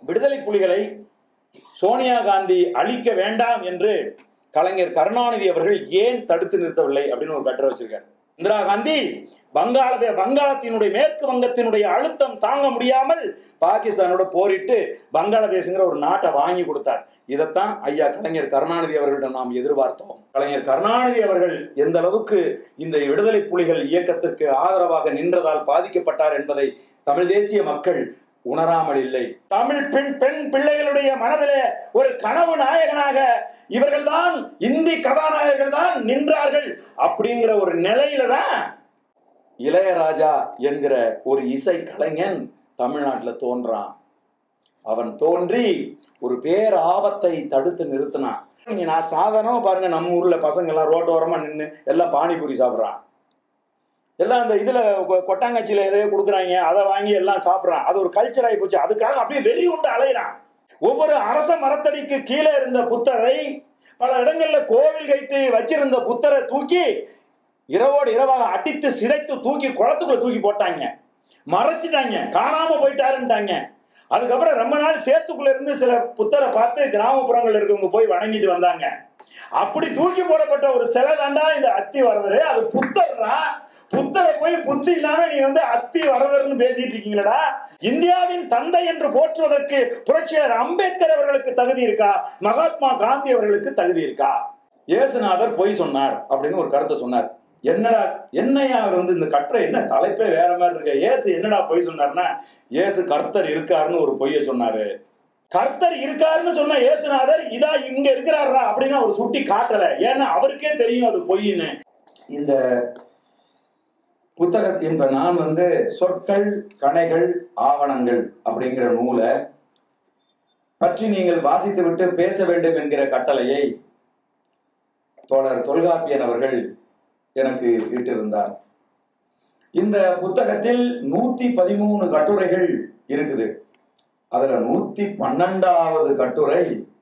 விடுதலை புலிகளை சோனியா காந்தி அழிக்க வேண்டாம் என்று கலைஞர் கருணாநிதி அவர்கள் ஏன் தடுத்து நிறுத்தவில்லை அப்படின்னு ஒரு கட்டுரை வச்சிருக்காரு இந்திரா காந்தி வங்காளதே வங்காளத்தினுடைய மேற்கு வங்கத்தினுடைய அழுத்தம் தாங்க முடியாமல் பாகிஸ்தானோட போரிட்டு வங்காளதேசங்கிற ஒரு நாட்டை வாங்கி கொடுத்தார் இதைத்தான் ஐயா கலைஞர் கருணாநிதி அவர்களிடம் நாம் எதிர்பார்த்தோம் கலைஞர் கருணாநிதி அவர்கள் எந்த அளவுக்கு இந்த விடுதலை புலிகள் இயக்கத்திற்கு ஆதரவாக நின்றதால் பாதிக்கப்பட்டார் என்பதை தமிழ் தேசிய மக்கள் உணராமல் இல்லை தமிழ் பெண் பெண் பிள்ளைகளுடைய மனதிலே ஒரு கனவு நாயகனாக இவர்கள்தான் இந்தி கதாநாயகர்கள் தான் நின்றார்கள் அப்படிங்கிற ஒரு நிலையில தான் இளையராஜா என்கிற ஒரு இசை கலைஞன் தமிழ்நாட்டில் தோன்றான் அவன் தோன்றி ஒரு பேர் ஆபத்தை தடுத்து நிறுத்தினான் நீங்க நான் சாதாரணமா பாருங்க நம்ம ஊர்ல பசங்க எல்லாம் ரோட்டோரமா நின்று எல்லாம் பானிபூரி சாப்பிட்றான் எல்லாம் அந்த இதுல கொ- கொட்டாங்கச்சியில எதையோ கொடுக்குறாங்க அதை வாங்கி எல்லாம் சாப்பிட்றான் அது ஒரு கல்ச்சர் ஆகி போச்சு அதுக்காக அப்படியே வெறி உண்டு அலையிறான் ஒவ்வொரு அரச மரத்தடிக்கு கீழே இருந்த புத்தரை பல இடங்கள்ல கோவில் கைட்டு வச்சிருந்த புத்தரை தூக்கி இரவோடு இரவாக அடித்து சிதைத்து தூக்கி குளத்துக்குள்ள தூக்கி போட்டாங்க மறைச்சிட்டாங்க காணாம போயிட்டாருன்ட்டாங்க அதுக்கப்புறம் ரொம்ப நாள் சேத்துக்குள்ள இருந்து சில புத்தரை பார்த்து கிராமப்புறங்கள்ல இருக்கவங்க போய் வணங்கிட்டு வந்தாங்க அப்படி தூக்கி போடப்பட்ட ஒரு சிலை தாண்டா இந்த அத்தி வரதரு அது புத்தர்ரா புத்தரை போய் புத்தி இல்லாம நீ வந்து அத்தி வரதர்னு பேசிட்டு இருக்கீங்களடா இந்தியாவின் தந்தை என்று போற்றுவதற்கு புரட்சியாளர் அம்பேத்கர் அவர்களுக்கு தகுதி இருக்கா மகாத்மா காந்தி அவர்களுக்கு தகுதி இருக்கா இயேசுநாதர் பொய் சொன்னார் அப்படின்னு ஒரு கருத்தை சொன்னார் என்னடா என்னையா அவர் வந்து இந்த கட்டுரை என்ன தலைப்பே வேற மாதிரி இருக்கு இயேசு என்னடா பொய் சொன்னார்னா இயேசு கர்த்தர் இருக்காருன்னு ஒரு பொய்யை சொன்னாரு கர்த்தர் இருக்காருன்னு சொன்ன இயேசுநாதர் இதா இங்க இருக்கிறாரா அப்படின்னு அவர் சுட்டி காட்டல ஏன்னா அவருக்கே தெரியும் அது பொய்ன்னு இந்த புத்தகத் என்ப நான் வந்து சொற்கள் கணைகள் ஆவணங்கள் அப்படிங்கிற நூலை பற்றி நீங்கள் வாசித்துவிட்டு பேச வேண்டும் என்கிற கட்டளையை தோழர் தொல்காப்பியன் அவர்கள் எனக்கு இட்டிருந்தார் இந்த புத்தகத்தில் நூத்தி பதிமூணு கட்டுரைகள் இருக்குது அதுல நூத்தி பன்னெண்டாவது கட்டுரை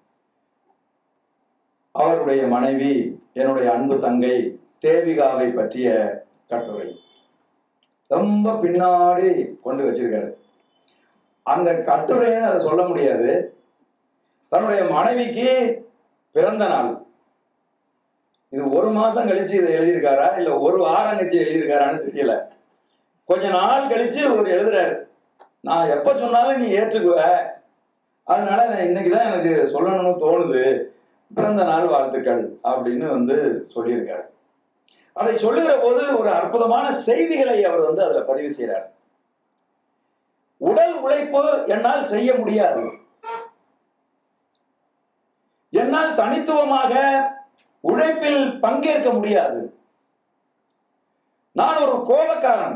அவருடைய மனைவி என்னுடைய அன்பு தங்கை தேவிகாவை பற்றிய கட்டுரை ரொம்ப பின்னாடி கொண்டு வச்சிருக்காரு அந்த கட்டுரைன்னு அதை சொல்ல முடியாது தன்னுடைய மனைவிக்கு பிறந்த நாள் இது ஒரு மாசம் கழிச்சு இதை எழுதியிருக்காரா இல்ல ஒரு வாரம் கழிச்சு எழுதியிருக்காரான்னு தெரியல கொஞ்ச நாள் கழிச்சு ஒரு எழுதுறாரு நான் எப்ப சொன்னாலும் நீ ஏற்றுக்குவ அதனால நான் இன்னைக்குதான் எனக்கு சொல்லணும்னு தோணுது பிறந்த நாள் வாழ்த்துக்கள் அப்படின்னு வந்து சொல்லியிருக்காரு அதை சொல்லுகிற போது ஒரு அற்புதமான செய்திகளை அவர் வந்து அதுல பதிவு செய்கிறார் உடல் உழைப்பு என்னால் செய்ய முடியாது என்னால் தனித்துவமாக உழைப்பில் பங்கேற்க முடியாது நான் ஒரு கோபக்காரன்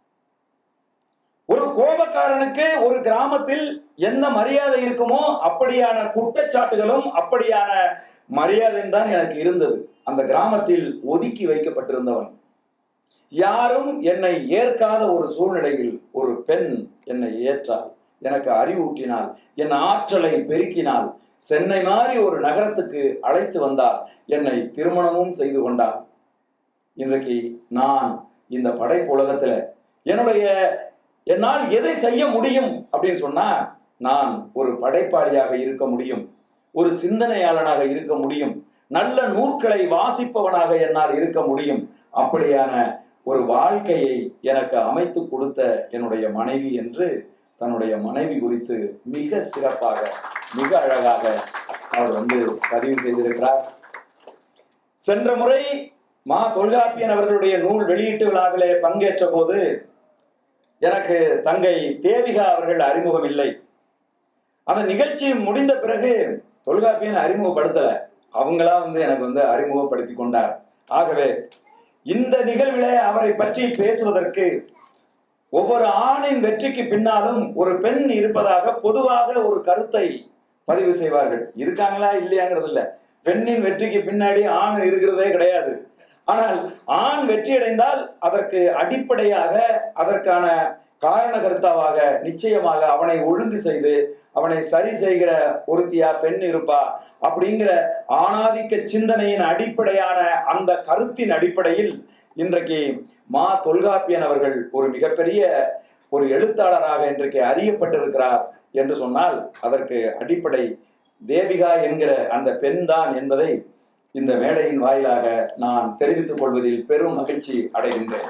ஒரு கோபக்காரனுக்கு ஒரு கிராமத்தில் என்ன மரியாதை இருக்குமோ அப்படியான குற்றச்சாட்டுகளும் அப்படியான மரியாதையும் தான் எனக்கு இருந்தது அந்த கிராமத்தில் ஒதுக்கி வைக்கப்பட்டிருந்தவன் யாரும் என்னை ஏற்காத ஒரு சூழ்நிலையில் ஒரு பெண் என்னை ஏற்றால் எனக்கு அறிவூட்டினாள் என் ஆற்றலை பெருக்கினாள் சென்னை மாதிரி ஒரு நகரத்துக்கு அழைத்து வந்தால் என்னை திருமணமும் செய்து கொண்டாள் இன்றைக்கு நான் இந்த படைப்பு உலகத்துல என்னுடைய என்னால் எதை செய்ய முடியும் அப்படின்னு சொன்னா நான் ஒரு படைப்பாளியாக இருக்க முடியும் ஒரு சிந்தனையாளனாக இருக்க முடியும் நல்ல நூற்களை வாசிப்பவனாக என்னால் இருக்க முடியும் அப்படியான ஒரு வாழ்க்கையை எனக்கு அமைத்து கொடுத்த என்னுடைய மனைவி என்று தன்னுடைய மனைவி குறித்து மிக சிறப்பாக மிக அழகாக அவர் வந்து பதிவு செய்திருக்கிறார் சென்ற முறை மா தொல்காப்பியன் அவர்களுடைய நூல் வெளியீட்டு விழாவிலே பங்கேற்ற போது எனக்கு தங்கை தேவிகா அவர்கள் அறிமுகம் இல்லை அந்த நிகழ்ச்சி முடிந்த பிறகு தொல்காப்பியன் அறிமுகப்படுத்தல அவங்களா வந்து எனக்கு வந்து அறிமுகப்படுத்தி கொண்டார் ஆகவே இந்த நிகழ்விலே அவரை பற்றி பேசுவதற்கு ஒவ்வொரு ஆணின் வெற்றிக்கு பின்னாலும் ஒரு பெண் இருப்பதாக பொதுவாக ஒரு கருத்தை பதிவு செய்வார்கள் இருக்காங்களா இல்லையாங்கிறது இல்ல பெண்ணின் வெற்றிக்கு பின்னாடி ஆண் இருக்கிறதே கிடையாது ஆனால் ஆண் வெற்றி அடைந்தால் அதற்கு அடிப்படையாக அதற்கான காரணகர்த்தாவாக நிச்சயமாக அவனை ஒழுங்கு செய்து அவனை சரி செய்கிற ஒருத்தியா பெண் இருப்பா அப்படிங்கிற ஆணாதிக்க சிந்தனையின் அடிப்படையான அந்த கருத்தின் அடிப்படையில் இன்றைக்கு மா தொல்காப்பியன் அவர்கள் ஒரு மிகப்பெரிய ஒரு எழுத்தாளராக இன்றைக்கு அறியப்பட்டிருக்கிறார் என்று சொன்னால் அதற்கு அடிப்படை தேவிகா என்கிற அந்த பெண் தான் என்பதை இந்த மேடையின் வாயிலாக நான் தெரிவித்துக் கொள்வதில் பெரும் மகிழ்ச்சி அடைகின்றேன்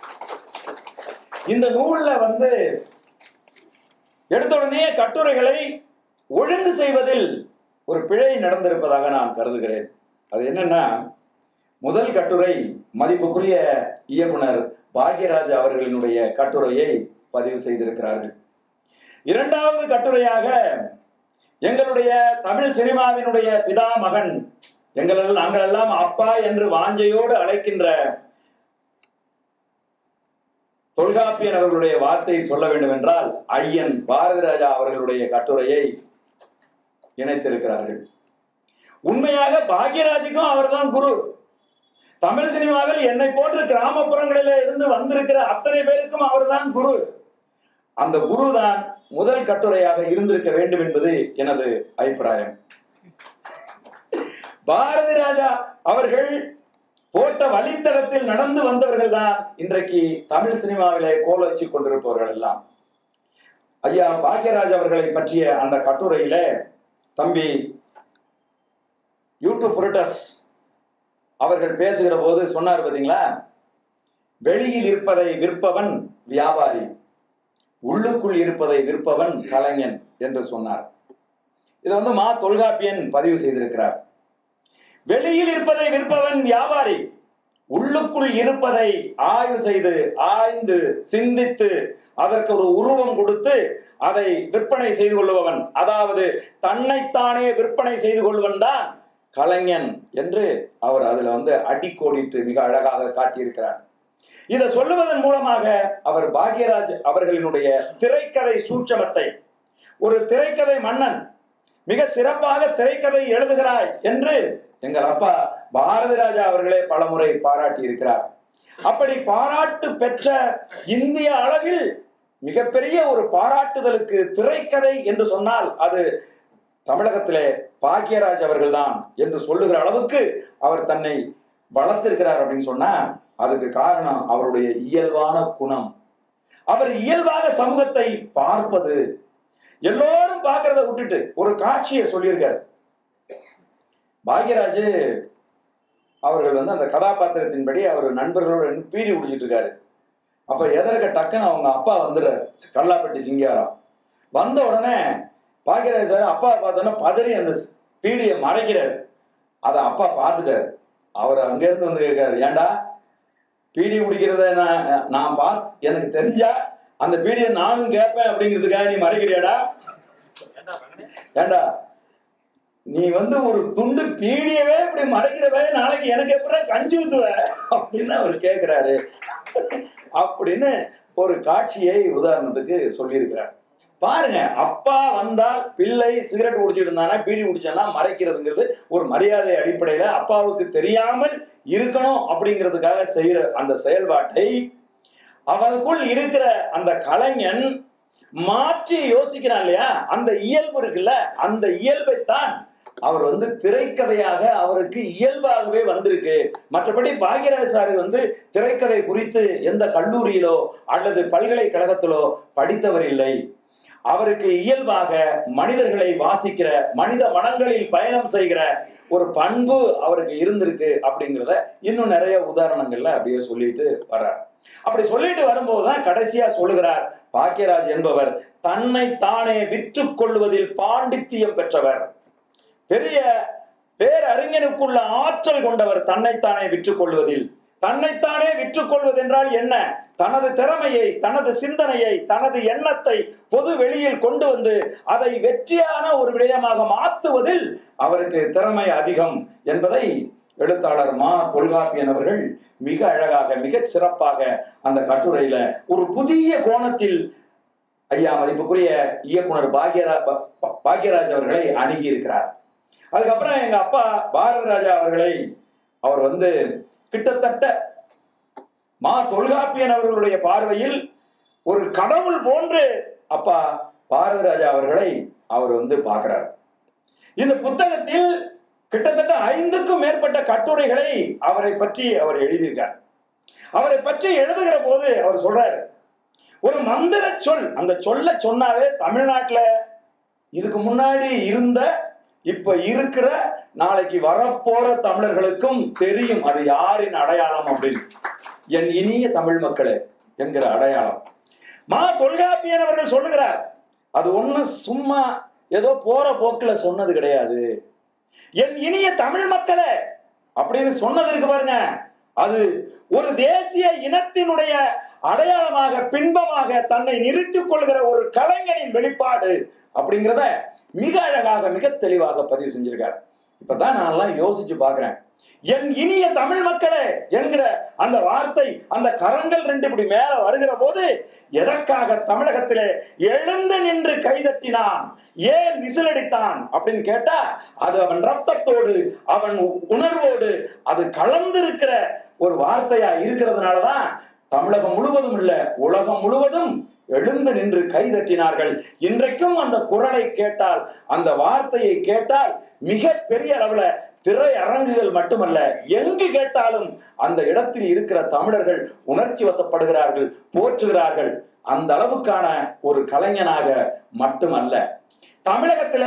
இந்த நூல்ல வந்து எடுத்த உடனே கட்டுரைகளை ஒழுங்கு செய்வதில் ஒரு பிழை நடந்திருப்பதாக நான் கருதுகிறேன் அது என்னன்னா முதல் கட்டுரை மதிப்புக்குரிய இயக்குனர் பாக்யராஜ் அவர்களினுடைய கட்டுரையை பதிவு செய்திருக்கிறார்கள் இரண்டாவது கட்டுரையாக எங்களுடைய தமிழ் சினிமாவினுடைய பிதா மகன் எங்கள் நாங்கள் எல்லாம் அப்பா என்று வாஞ்சையோடு அழைக்கின்ற தொல்காப்பியன் அவர்களுடைய வார்த்தையில் சொல்ல வேண்டும் என்றால் ஐயன் பாரதி ராஜா அவர்களுடைய கட்டுரையை இணைத்திருக்கிறார்கள் உண்மையாக பாக்யராஜுக்கும் அவர்தான் குரு தமிழ் சினிமாவில் என்னை போன்ற கிராமப்புறங்களில இருந்து வந்திருக்கிற அத்தனை பேருக்கும் அவர்தான் குரு அந்த குரு தான் முதல் கட்டுரையாக இருந்திருக்க வேண்டும் என்பது எனது அபிப்பிராயம் பாரதி ராஜா அவர்கள் போட்ட வழித்தடத்தில் நடந்து வந்தவர்கள் தான் இன்றைக்கு தமிழ் சினிமாவிலே கோல் வச்சு கொண்டிருப்பவர்கள் எல்லாம் ஐயா பாக்யராஜ் அவர்களை பற்றிய அந்த கட்டுரையில தம்பி யூடியூப் புரட்டஸ் அவர்கள் பேசுகிற போது சொன்னார் பார்த்தீங்களா வெளியில் இருப்பதை விற்பவன் வியாபாரி உள்ளுக்குள் இருப்பதை விற்பவன் கலைஞன் என்று சொன்னார் இதை வந்து மா தொல்காப்பியன் பதிவு செய்திருக்கிறார் வெளியில் இருப்பதை விற்பவன் வியாபாரி உள்ளுக்குள் இருப்பதை ஆய்வு செய்து ஆய்ந்து சிந்தித்து அதற்கு ஒரு உருவம் கொடுத்து அதை விற்பனை செய்து கொள்பவன் அதாவது தன்னைத்தானே விற்பனை செய்து கொள்வன் தான் கலைஞன் என்று அவர் அதுல வந்து அடிக்கோடிட்டு மிக அழகாக காட்டியிருக்கிறார் இதை சொல்லுவதன் மூலமாக அவர் பாக்யராஜ் அவர்களினுடைய திரைக்கதை சூட்சமத்தை ஒரு திரைக்கதை மன்னன் மிக சிறப்பாக திரைக்கதை எழுதுகிறாய் என்று எங்கள் அப்பா பாரதி ராஜா அவர்களே பலமுறை பாராட்டி இருக்கிறார் அப்படி பாராட்டு பெற்ற இந்திய அளவில் மிகப்பெரிய ஒரு பாராட்டுதலுக்கு திரைக்கதை என்று சொன்னால் அது தமிழகத்திலே பாக்யராஜ் அவர்கள்தான் என்று சொல்லுகிற அளவுக்கு அவர் தன்னை வளர்த்திருக்கிறார் அப்படின்னு சொன்னா அதுக்கு காரணம் அவருடைய இயல்பான குணம் அவர் இயல்பாக சமூகத்தை பார்ப்பது எல்லோரும் பார்க்கறத விட்டுட்டு ஒரு காட்சியை சொல்லியிருக்காரு பாக்யராஜ் அவர்கள் வந்து அந்த கதாபாத்திரத்தின்படி அவர் நண்பர்களோட நின்னு பீடி குடிச்சிட்டு இருக்காரு அப்ப எதற்க டக்குன்னு அவங்க அப்பா வந்துடுறாரு கல்லாப்பட்டி சிங்காரம் வந்த உடனே பாக்யராஜ் சார் அப்பா பார்த்தோன்னா பதறி அந்த பீடியை மறைக்கிறாரு அதை அப்பா பார்த்துட்டாரு அவர் அங்கேருந்து வந்து கேட்கிறாரு ஏன்டா பீடி குடிக்கிறத நான் நான் பார்த்து எனக்கு தெரிஞ்சா அந்த பீடியை நானும் கேட்பேன் அப்படிங்கிறதுக்காக நீ மறைக்கிறியாடா ஏண்டா நீ வந்து ஒரு துண்டு பீடியவே இப்படி மறைக்கிறவே நாளைக்கு எனக்கு எப்படா கஞ்சி ஊத்துவ அப்படின்னு அவர் கேட்கிறாரு அப்படின்னு ஒரு காட்சியை உதாரணத்துக்கு சொல்லியிருக்கிறார் பாருங்க அப்பா வந்தால் பிள்ளை சிகரெட் குடிச்சிட்டு இருந்தானா பீடி குடிச்சானா மறைக்கிறதுங்கிறது ஒரு மரியாதை அடிப்படையில அப்பாவுக்கு தெரியாமல் இருக்கணும் அப்படிங்கிறதுக்காக செய்யற அந்த செயல்பாட்டை அவனுக்குள் இருக்கிற அந்த கலைஞன் மாற்றி யோசிக்கிறான் இல்லையா அந்த இயல்பு இருக்குல்ல அந்த இயல்பைத்தான் அவர் வந்து திரைக்கதையாக அவருக்கு இயல்பாகவே வந்திருக்கு மற்றபடி பாக்யராஜ் சார் வந்து திரைக்கதை குறித்து எந்த கல்லூரியிலோ அல்லது பல்கலைக்கழகத்திலோ படித்தவர் இல்லை அவருக்கு இயல்பாக மனிதர்களை வாசிக்கிற மனித மனங்களில் பயணம் செய்கிற ஒரு பண்பு அவருக்கு இருந்திருக்கு அப்படிங்கிறத இன்னும் நிறைய உதாரணங்கள்ல அப்படியே சொல்லிட்டு வர்றார் அப்படி சொல்லிட்டு வரும்போது தான் கடைசியா சொல்லுகிறார் பாக்கியராஜ் என்பவர் தன்னை தானே விற்று கொள்வதில் பாண்டித்தியம் பெற்றவர் பெரிய பேரறிஞனுக்குள்ள ஆற்றல் கொண்டவர் தன்னைத்தானே விற்றுக் கொள்வதில் தன்னைத்தானே விற்றுக் கொள்வது என்றால் என்ன தனது திறமையை தனது சிந்தனையை தனது எண்ணத்தை பொது வெளியில் கொண்டு வந்து அதை வெற்றியான ஒரு விடயமாக மாற்றுவதில் அவருக்கு திறமை அதிகம் என்பதை எழுத்தாளர் மா தொல்காப்பியன் அவர்கள் மிக அழகாக மிக சிறப்பாக அந்த கட்டுரையில ஒரு புதிய கோணத்தில் ஐயா மதிப்புக்குரிய இயக்குனர் பாக்யரா பாக்யராஜ் அவர்களை அணுகி இருக்கிறார் அதுக்கப்புறம் எங்க அப்பா பாரத ராஜா அவர்களை அவர் வந்து கிட்டத்தட்ட மா தொல்காப்பியன் அவர்களுடைய பார்வையில் ஒரு கடவுள் போன்று அப்பா பாரத ராஜா அவர்களை அவர் வந்து பார்க்கிறார் இந்த புத்தகத்தில் கிட்டத்தட்ட ஐந்துக்கும் மேற்பட்ட கட்டுரைகளை அவரை பற்றி அவர் எழுதியிருக்கார் அவரை பற்றி எழுதுகிற போது அவர் சொல்றாரு ஒரு மந்திர சொல் அந்த சொல்ல சொன்னாவே தமிழ்நாட்டுல இதுக்கு முன்னாடி இருந்த இப்ப இருக்கிற நாளைக்கு வரப்போற தமிழர்களுக்கும் தெரியும் அது யாரின் அடையாளம் அப்படின்னு என் இனிய தமிழ் மக்களே என்கிற அடையாளம் மா தொல்காப்பியன் அவர்கள் சொல்லுகிறார் அது ஒண்ணும் சும்மா ஏதோ போற போக்குல சொன்னது கிடையாது என் இனிய தமிழ் மக்களே அப்படின்னு சொன்னது இருக்கு பாருங்க அது ஒரு தேசிய இனத்தினுடைய அடையாளமாக பின்பமாக தன்னை நிறுத்திக் கொள்கிற ஒரு கலைஞனின் வெளிப்பாடு அப்படிங்கிறத மிக அழகாக மிக தெளிவாக பதிவு செஞ்சிருக்கார் இப்பதான் நான் எல்லாம் யோசிச்சு பார்க்கிறேன் என் இனிய தமிழ் மக்களே என்கிற அந்த வார்த்தை அந்த கரங்கள் ரெண்டு இப்படி மேல வருகிற போது எதற்காக தமிழகத்திலே எழுந்து நின்று கைதட்டினான் ஏன் விசிலடித்தான் அப்படின்னு கேட்டா அது அவன் ரத்தத்தோடு அவன் உணர்வோடு அது கலந்திருக்கிற ஒரு வார்த்தையா இருக்கிறதுனாலதான் தமிழகம் முழுவதும் இல்ல உலகம் முழுவதும் எழுந்து நின்று கைதட்டினார்கள் இன்றைக்கும் அந்த குரலை கேட்டால் அந்த வார்த்தையை கேட்டால் மிக பெரிய அளவுல திரை அரங்குகள் மட்டுமல்ல எங்கு கேட்டாலும் அந்த இடத்தில் இருக்கிற தமிழர்கள் உணர்ச்சி வசப்படுகிறார்கள் போற்றுகிறார்கள் அந்த அளவுக்கான ஒரு கலைஞனாக மட்டுமல்ல தமிழகத்துல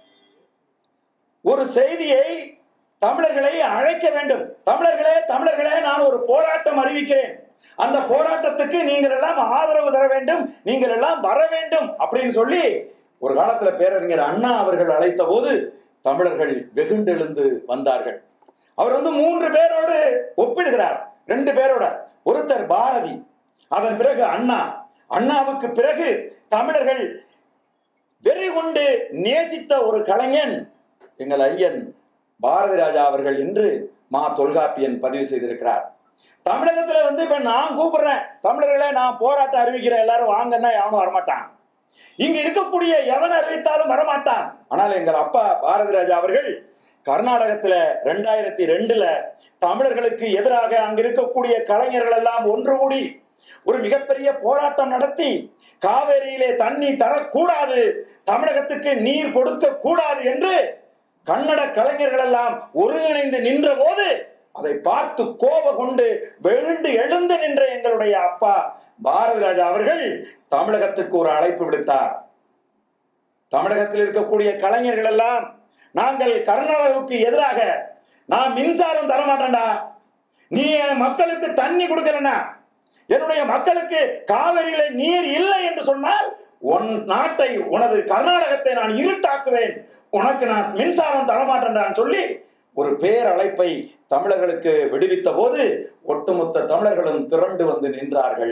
ஒரு செய்தியை தமிழர்களை அழைக்க வேண்டும் தமிழர்களே தமிழர்களே நான் ஒரு போராட்டம் அறிவிக்கிறேன் அந்த போராட்டத்துக்கு நீங்கள் எல்லாம் ஆதரவு தர வேண்டும் நீங்கள் எல்லாம் வர வேண்டும் அப்படின்னு சொல்லி ஒரு காலத்துல பேரறிஞர் அண்ணா அவர்கள் அழைத்த போது தமிழர்கள் வெகுண்டெழுந்து வந்தார்கள் அவர் வந்து மூன்று பேரோடு ஒப்பிடுகிறார் ரெண்டு பேரோட ஒருத்தர் பாரதி அதன் பிறகு அண்ணா அண்ணாவுக்கு பிறகு தமிழர்கள் வெறி கொண்டு நேசித்த ஒரு கலைஞன் எங்கள் ஐயன் பாரதி ராஜா அவர்கள் என்று மா தொல்காப்பியன் பதிவு செய்திருக்கிறார் தமிழகத்துல வந்து இப்ப நான் கூப்பிடுறேன் தமிழர்களே நான் போராட்டம் அறிவிக்கிறேன் எல்லாரும் வாங்கன்னா எவனும் வரமாட்டான் இங்க இருக்கக்கூடிய எவன் அறிவித்தாலும் வரமாட்டான் ஆனால் எங்கள் அப்பா பாரதி ராஜா அவர்கள் கர்நாடகத்துல ரெண்டாயிரத்தி ரெண்டுல தமிழர்களுக்கு எதிராக அங்க இருக்கக்கூடிய கலைஞர்கள் எல்லாம் ஒன்று கூடி ஒரு மிகப்பெரிய போராட்டம் நடத்தி காவேரியிலே தண்ணி தரக்கூடாது தமிழகத்துக்கு நீர் கொடுக்க கூடாது என்று கன்னட கலைஞர்கள் எல்லாம் ஒருங்கிணைந்து நின்ற போது அதை பார்த்து கோப கொண்டு வெகுண்டு எழுந்து நின்ற எங்களுடைய அப்பா பாரதி ராஜா அவர்கள் தமிழகத்துக்கு ஒரு அழைப்பு விடுத்தார் தமிழகத்தில் இருக்கக்கூடிய கலைஞர்கள் எல்லாம் நாங்கள் கர்நாடகாவுக்கு எதிராக நான் மின்சாரம் தரமாட்டேன்டா நீ என் மக்களுக்கு தண்ணி கொடுக்கலனா என்னுடைய மக்களுக்கு காவிரியில நீர் இல்லை என்று சொன்னால் உன் நாட்டை உனது கர்நாடகத்தை நான் இருட்டாக்குவேன் உனக்கு நான் மின்சாரம் தரமாட்டேன்டான்னு சொல்லி ஒரு பேரழைப்பை தமிழர்களுக்கு விடுவித்த போது ஒட்டுமொத்த தமிழர்களும் திரண்டு வந்து நின்றார்கள்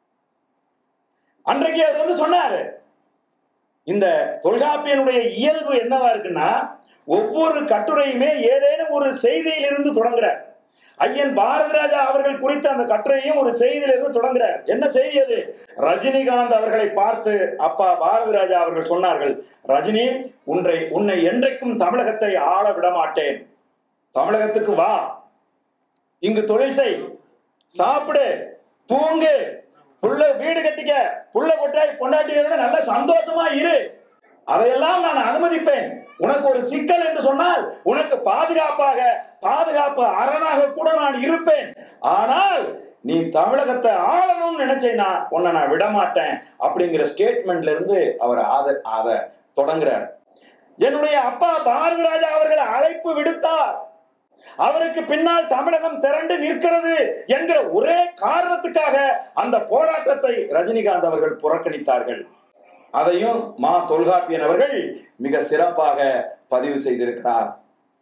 அன்றைக்கு அவர் வந்து சொன்னாரு இந்த தொல்காப்பியனுடைய இயல்பு என்னவா இருக்குன்னா ஒவ்வொரு கட்டுரையுமே ஏதேனும் ஒரு செய்தியிலிருந்து தொடங்குறார் ஐயன் பாரதி ராஜா அவர்கள் குறித்த அந்த கட்டுரையும் ஒரு செய்தியிலிருந்து தொடங்குறார் என்ன செய்தி அது ரஜினிகாந்த் அவர்களை பார்த்து அப்பா பாரதி ராஜா அவர்கள் சொன்னார்கள் ரஜினி உன்னை உன்னை என்றைக்கும் தமிழகத்தை ஆள விட மாட்டேன் தமிழகத்துக்கு வா இங்கு தொழில் செய் சாப்பிடு தூங்கு புள்ள வீடு கட்டிக்க புள்ள கொட்டாய் பொண்டாட்டியோட நல்ல சந்தோஷமா இரு அதையெல்லாம் நான் அனுமதிப்பேன் உனக்கு ஒரு சிக்கல் என்று சொன்னால் உனக்கு பாதுகாப்பாக பாதுகாப்பு அரணாக கூட நான் இருப்பேன் ஆனால் நீ தமிழகத்தை ஆளணும்னு நினைச்சேன்னா உன்னை நான் விட மாட்டேன் அப்படிங்கிற ஸ்டேட்மெண்ட்ல இருந்து அவர் ஆத அத தொடங்குறார் என்னுடைய அப்பா பாரதி ராஜா அவர்கள் அழைப்பு விடுத்தார் அவருக்கு பின்னால் தமிழகம் திரண்டு நிற்கிறது என்கிற ஒரே காரணத்துக்காக அந்த போராட்டத்தை ரஜினிகாந்த் அவர்கள் புறக்கணித்தார்கள் அதையும் மா தொல்காப்பியன் அவர்கள் மிக சிறப்பாக பதிவு செய்திருக்கிறார்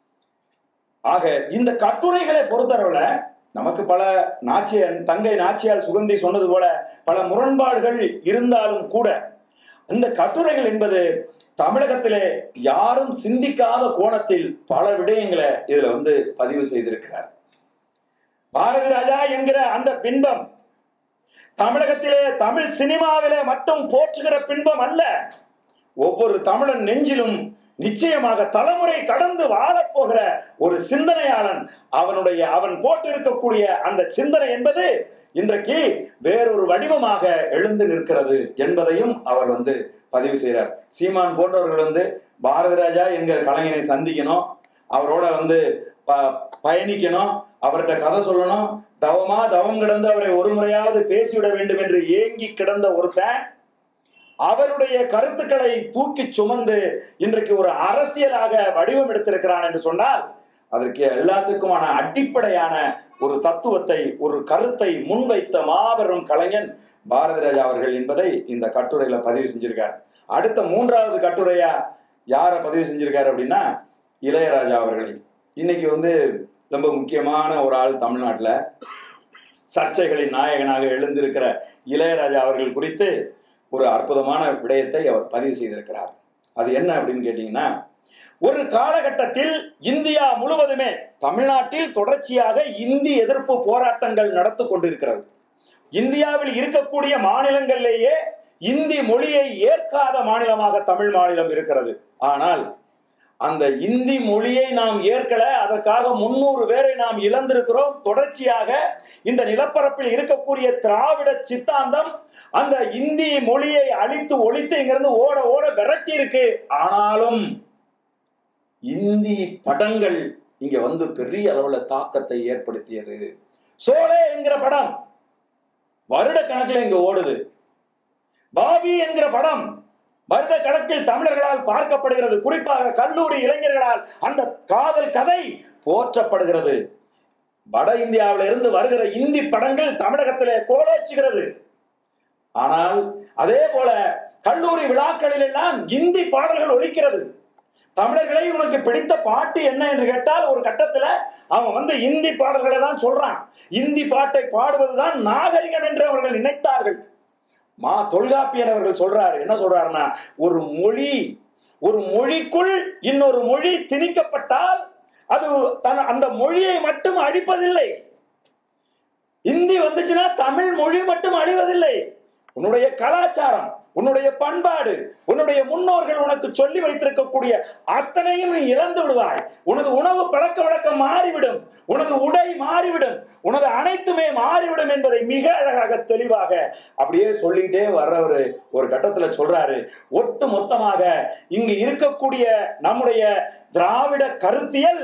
ஆக இந்த கட்டுரைகளை பொறுத்தளவுல நமக்கு பல நாச்சியன் தங்கை நாச்சியால் சுகந்தி சொன்னது போல பல முரண்பாடுகள் இருந்தாலும் கூட இந்த கட்டுரைகள் என்பது தமிழகத்திலே யாரும் சிந்திக்காத கோணத்தில் பல விடயங்களை இதுல வந்து பதிவு செய்திருக்கிறார் பாரதி ராஜா என்கிற அந்த பின்பம் தமிழகத்திலே தமிழ் சினிமாவிலே மட்டும் போற்றுகிற பின்பம் அல்ல ஒவ்வொரு தமிழன் நெஞ்சிலும் நிச்சயமாக தலைமுறை கடந்து வாழப்போகிற ஒரு சிந்தனையாளன் அவனுடைய அவன் போட்டிருக்கக்கூடிய அந்த சிந்தனை என்பது இன்றைக்கு வேறொரு வடிவமாக எழுந்து நிற்கிறது என்பதையும் அவர் வந்து பதிவு செய்கிறார் சீமான் போன்றவர்கள் வந்து பாரதி ராஜா என்கிற கலைஞனை சந்திக்கணும் அவரோட வந்து ப- பயணிக்கணும் அவர்கிட்ட கதை சொல்லணும் தவமா தவம் கிடந்து அவரை ஒரு முறையாவது பேசிவிட வேண்டும் என்று ஏங்கி கிடந்த ஒருத்தன் அவருடைய கருத்துக்களை தூக்கி சுமந்து இன்றைக்கு ஒரு அரசியலாக வடிவம் எடுத்திருக்கிறான் என்று சொன்னால் அதற்கு எல்லாத்துக்குமான அடிப்படையான ஒரு தத்துவத்தை ஒரு கருத்தை முன்வைத்த மாபெரும் கலைஞன் பாரதி ராஜா அவர்கள் என்பதை இந்த கட்டுரையில பதிவு செஞ்சிருக்கார் அடுத்த மூன்றாவது கட்டுரையா யாரை பதிவு செஞ்சிருக்காரு அப்படின்னா இளையராஜா அவர்களை இன்னைக்கு வந்து ரொம்ப முக்கியமான ஒரு ஆள் தமிழ்நாட்டில் சர்ச்சைகளின் நாயகனாக எழுந்திருக்கிற இளையராஜா அவர்கள் குறித்து ஒரு அற்புதமான விடயத்தை அவர் பதிவு செய்திருக்கிறார் அது என்ன அப்படின்னு கேட்டீங்கன்னா ஒரு காலகட்டத்தில் இந்தியா முழுவதுமே தமிழ்நாட்டில் தொடர்ச்சியாக இந்தி எதிர்ப்பு போராட்டங்கள் நடத்து கொண்டிருக்கிறது இந்தியாவில் இருக்கக்கூடிய மாநிலங்களிலேயே இந்தி மொழியை ஏற்காத மாநிலமாக தமிழ் மாநிலம் இருக்கிறது ஆனால் அந்த இந்தி மொழியை நாம் ஏற்கல அதற்காக முன்னூறு பேரை நாம் இழந்திருக்கிறோம் தொடர்ச்சியாக இந்த நிலப்பரப்பில் இருக்கக்கூடிய திராவிட சித்தாந்தம் அந்த இந்தி மொழியை அழித்து ஒழித்து இங்கிருந்து ஓட ஓட விரட்டி இருக்கு ஆனாலும் இந்தி படங்கள் இங்க வந்து பெரிய அளவுல தாக்கத்தை ஏற்படுத்தியது சோலே என்கிற படம் வருட கணக்கில் இங்க ஓடுது பாபி என்கிற படம் வருட கணக்கில் தமிழர்களால் பார்க்கப்படுகிறது குறிப்பாக கல்லூரி இளைஞர்களால் அந்த காதல் கதை போற்றப்படுகிறது வட இந்தியாவில இருந்து வருகிற இந்தி படங்கள் தமிழகத்திலே கோலோச்சுகிறது ஆனால் அதே போல கல்லூரி விழாக்களில் எல்லாம் இந்தி பாடல்கள் ஒலிக்கிறது தமிழர்களை உனக்கு பிடித்த பாட்டு என்ன என்று கேட்டால் ஒரு கட்டத்துல அவன் வந்து இந்தி பாடல்களை தான் சொல்றான் இந்தி பாட்டை பாடுவதுதான் நாகரிகம் என்று அவர்கள் நினைத்தார்கள் மா தொல்காப்பியர் அவர்கள் சொல்றாரு என்ன சொல்றாருன்னா ஒரு மொழி ஒரு மொழிக்குள் இன்னொரு மொழி திணிக்கப்பட்டால் அது தன் அந்த மொழியை மட்டும் அழிப்பதில்லை இந்தி வந்துச்சுன்னா தமிழ் மொழி மட்டும் அழிவதில்லை உன்னுடைய கலாச்சாரம் உன்னுடைய பண்பாடு உன்னுடைய முன்னோர்கள் உனக்கு சொல்லி வைத்திருக்கக்கூடிய அத்தனையும் நீ இழந்து விடுவாய் உனது உணவு பழக்க வழக்கம் மாறிவிடும் உனது உடை மாறிவிடும் உனது அனைத்துமே மாறிவிடும் என்பதை மிக அழகாக தெளிவாக அப்படியே சொல்லிட்டே வர்றவர் ஒரு கட்டத்துல சொல்றாரு ஒட்டு மொத்தமாக இங்கு இருக்கக்கூடிய நம்முடைய திராவிட கருத்தியல்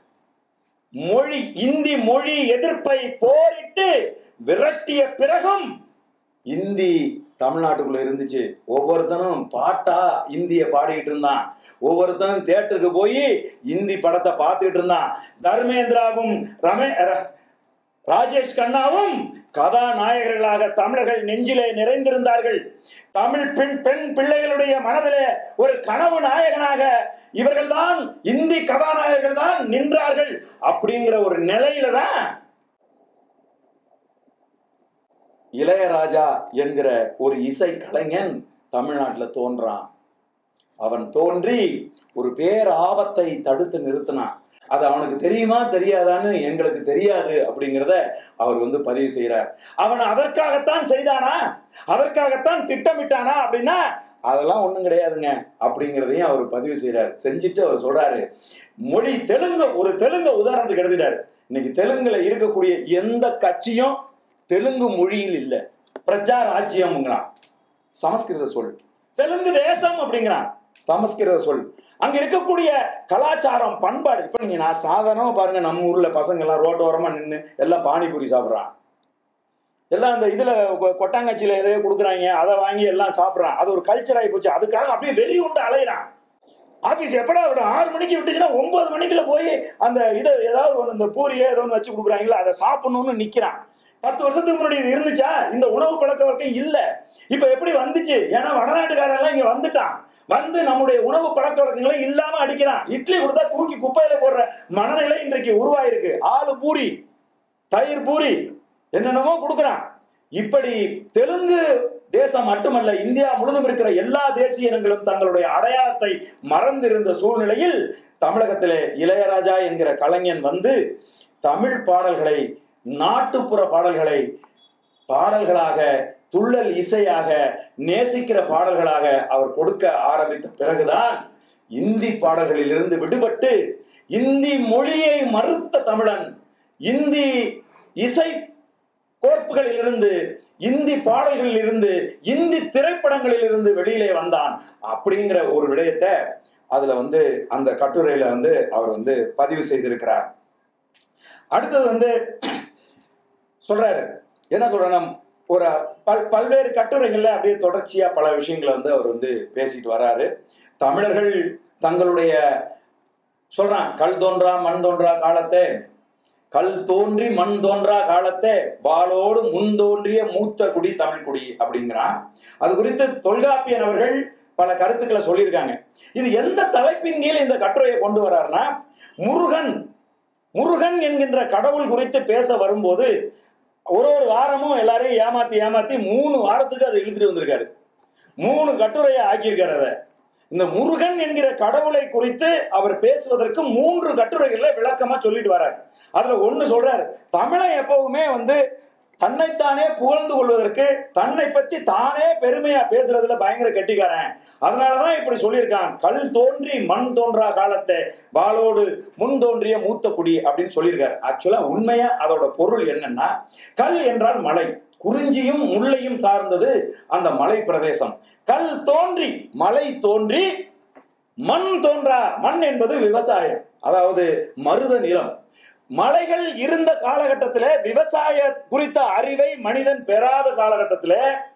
மொழி இந்தி மொழி எதிர்ப்பை போரிட்டு விரட்டிய பிறகும் இந்தி தமிழ்நாட்டுக்குள்ள இருந்துச்சு ஒவ்வொருத்தனும் பாட்டா இந்திய பாடிக்கிட்டு இருந்தான் ஒவ்வொருத்தனும் தேட்டருக்கு போய் இந்தி படத்தை பார்த்துக்கிட்டு இருந்தான் தர்மேந்திராவும் ரமே ர- ராஜேஷ் கண்ணாவும் கதாநாயகர்களாக தமிழர்கள் நெஞ்சிலே நிறைந்திருந்தார்கள் தமிழ் பெண் பெண் பிள்ளைகளுடைய மனதிலே ஒரு கனவு நாயகனாக இவர்கள்தான் இந்தி கதாநாயகர்கள் தான் நின்றார்கள் அப்படிங்கிற ஒரு நிலையில தான் இளையராஜா என்கிற ஒரு இசை கலைஞன் தமிழ்நாட்டில் தோன்றான் அவன் தோன்றி ஒரு பேர் ஆபத்தை தடுத்து நிறுத்தினான் அது அவனுக்கு தெரியுமா தெரியாதான்னு எங்களுக்கு தெரியாது அப்படிங்கிறத அவர் வந்து பதிவு செய்கிறார் அவன் அதற்காகத்தான் செய்தானா அதற்காகத்தான் திட்டமிட்டானா அப்படின்னா அதெல்லாம் ஒன்றும் கிடையாதுங்க அப்படிங்கிறதையும் அவர் பதிவு செய்கிறார் செஞ்சுட்டு அவர் சொல்றாரு மொழி தெலுங்கு ஒரு தெலுங்கு உதாரணத்துக்கு எடுத்துட்டாரு இன்னைக்கு தெலுங்குல இருக்கக்கூடிய எந்த கட்சியும் தெலுங்கு மொழியில் இல்லை பிரஜா ராஜ்யம்ங்கிறான் சமஸ்கிருத சொல் தெலுங்கு தேசம் அப்படிங்கிறான் சமஸ்கிருத சொல் அங்க இருக்கக்கூடிய கலாச்சாரம் பண்பாடு இப்ப நீங்க நான் சாதாரணமா பாருங்க நம்ம ஊர்ல பசங்க எல்லாம் ரோட்டோரமா நின்று எல்லாம் பானிபூரி சாப்பிடுறான் எல்லாம் அந்த இதுல கொ- கொட்டாங்கச்சியில எதையோ கொடுக்குறாங்க அதை வாங்கி எல்லாம் சாப்பிடுறான் அது ஒரு கல்ச்சர் ஆகி போச்சு அதுக்காக அப்படியே வெறி உண்டு அலையிறான் ஆபீஸ் எப்படா விடும் ஆறு மணிக்கு விட்டுச்சுன்னா ஒன்பது மணிக்குள்ள போய் அந்த இதை ஏதாவது ஒன்று இந்த பூரியை ஏதோ ஒன்று வச்சு கொடுக்குறாங்களா அதை சாப்பிடணும்னு நிக்கிறான் பத்து வருஷத்துக்கு முன்னாடி இது இருந்துச்சா இந்த உணவு பழக்க வழக்கம் இல்ல இப்ப எப்படி வந்துச்சு ஏன்னா வடநாட்டுக்காரெல்லாம் இங்க வந்துட்டான் வந்து நம்முடைய உணவு பழக்க வழக்கங்களை இல்லாம அடிக்கிறான் இட்லி கொடுத்தா தூக்கி குப்பையில போடுற மனநிலை இன்றைக்கு உருவாயிருக்கு ஆளு பூரி தயிர் பூரி என்னென்னமோ கொடுக்குறான் இப்படி தெலுங்கு தேசம் மட்டுமல்ல இந்தியா முழுதும் இருக்கிற எல்லா தேசிய இனங்களும் தங்களுடைய அடையாளத்தை மறந்திருந்த சூழ்நிலையில் தமிழகத்திலே இளையராஜா என்கிற கலைஞன் வந்து தமிழ் பாடல்களை நாட்டுப்புற பாடல்களை பாடல்களாக துள்ளல் இசையாக நேசிக்கிற பாடல்களாக அவர் கொடுக்க ஆரம்பித்த பிறகுதான் இந்தி பாடல்களிலிருந்து விடுபட்டு இந்தி மொழியை மறுத்த தமிழன் இந்தி இசை கோர்ப்புகளில் இருந்து இந்தி பாடல்களில் இருந்து இந்தி திரைப்படங்களில் இருந்து வெளியிலே வந்தான் அப்படிங்கிற ஒரு விடயத்தை அதுல வந்து அந்த கட்டுரையில வந்து அவர் வந்து பதிவு செய்திருக்கிறார் அடுத்தது வந்து சொல்றாரு என்ன சொல்றேன்னா ஒரு பல் பல்வேறு கட்டுரைகள்ல அப்படியே தொடர்ச்சியா பல விஷயங்களை வந்து அவர் வந்து பேசிட்டு வராரு தமிழர்கள் தங்களுடைய சொல்றான் கல் தோன்றா மண் தோன்றா காலத்தை கல் தோன்றி மண் தோன்றா காலத்தை வாளோடு முன் தோன்றிய மூத்த குடி தமிழ் குடி அப்படிங்கிறான் அது குறித்து தொல்காப்பியன் அவர்கள் பல கருத்துக்களை சொல்லியிருக்காங்க இது எந்த தலைப்பின் கீழ் இந்த கட்டுரையை கொண்டு வர்றாருன்னா முருகன் முருகன் என்கின்ற கடவுள் குறித்து பேச வரும்போது ஒரு ஒரு வாரமும் எல்லாரையும் ஏமாத்தி ஏமாத்தி மூணு வாரத்துக்கு அதை இழுத்துட்டு வந்திருக்காரு மூணு கட்டுரையை ஆக்கியிருக்காரு அதை இந்த முருகன் என்கிற கடவுளை குறித்து அவர் பேசுவதற்கு மூன்று கட்டுரைகள்ல விளக்கமா சொல்லிட்டு வர்றார் அதுல ஒண்ணு சொல்றாரு தமிழன் எப்பவுமே வந்து தன்னைத்தானே புகழ்ந்து கொள்வதற்கு தன்னை பத்தி தானே பெருமையா பேசுறதுல பயங்கர கெட்டிக்காரன் அதனாலதான் இப்படி சொல்லியிருக்கான் கல் தோன்றி மண் தோன்றா காலத்தை வாளோடு முன் தோன்றிய மூத்த குடி அப்படின்னு சொல்லியிருக்காரு ஆக்சுவலா உண்மையா அதோட பொருள் என்னன்னா கல் என்றால் மலை குறிஞ்சியும் முல்லையும் சார்ந்தது அந்த மலை பிரதேசம் கல் தோன்றி மலை தோன்றி மண் தோன்றா மண் என்பது விவசாயம் அதாவது மருத நிலம் மலைகள் இருந்த காலகட்டத்தில் விவசாய குறித்த அறிவை மனிதன் பெறாத காலகட்டத்தில்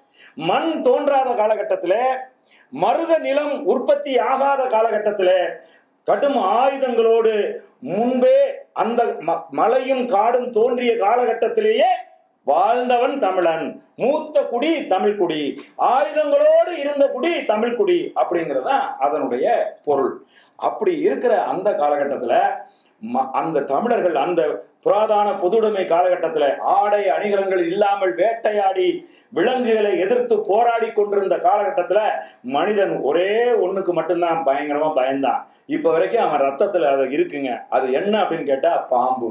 மண் தோன்றாத காலகட்டத்தில் மருத நிலம் உற்பத்தி ஆகாத காலகட்டத்தில் கடும் ஆயுதங்களோடு முன்பே அந்த ம- மலையும் காடும் தோன்றிய காலகட்டத்திலேயே வாழ்ந்தவன் தமிழன் மூத்த குடி தமிழ் குடி ஆயுதங்களோடு இருந்த குடி தமிழ் குடி அப்படிங்கிறது தான் அதனுடைய பொருள் அப்படி இருக்கிற அந்த காலகட்டத்தில் ம- அந்த தமிழர்கள் அந்த புராதான பொதுவுடைமை காலகட்டத்தில் ஆடை அணிகலன்கள் இல்லாமல் வேட்டையாடி விலங்குகளை எதிர்த்து போராடி கொண்டிருந்த காலகட்டத்தில் மனிதன் ஒரே ஒண்ணுக்கு மட்டும்தான் பயங்கரமா பயந்தான் இப்ப வரைக்கும் அவன் ரத்தத்துல அது இருக்குங்க அது என்ன அப்படின்னு கேட்டா பாம்பு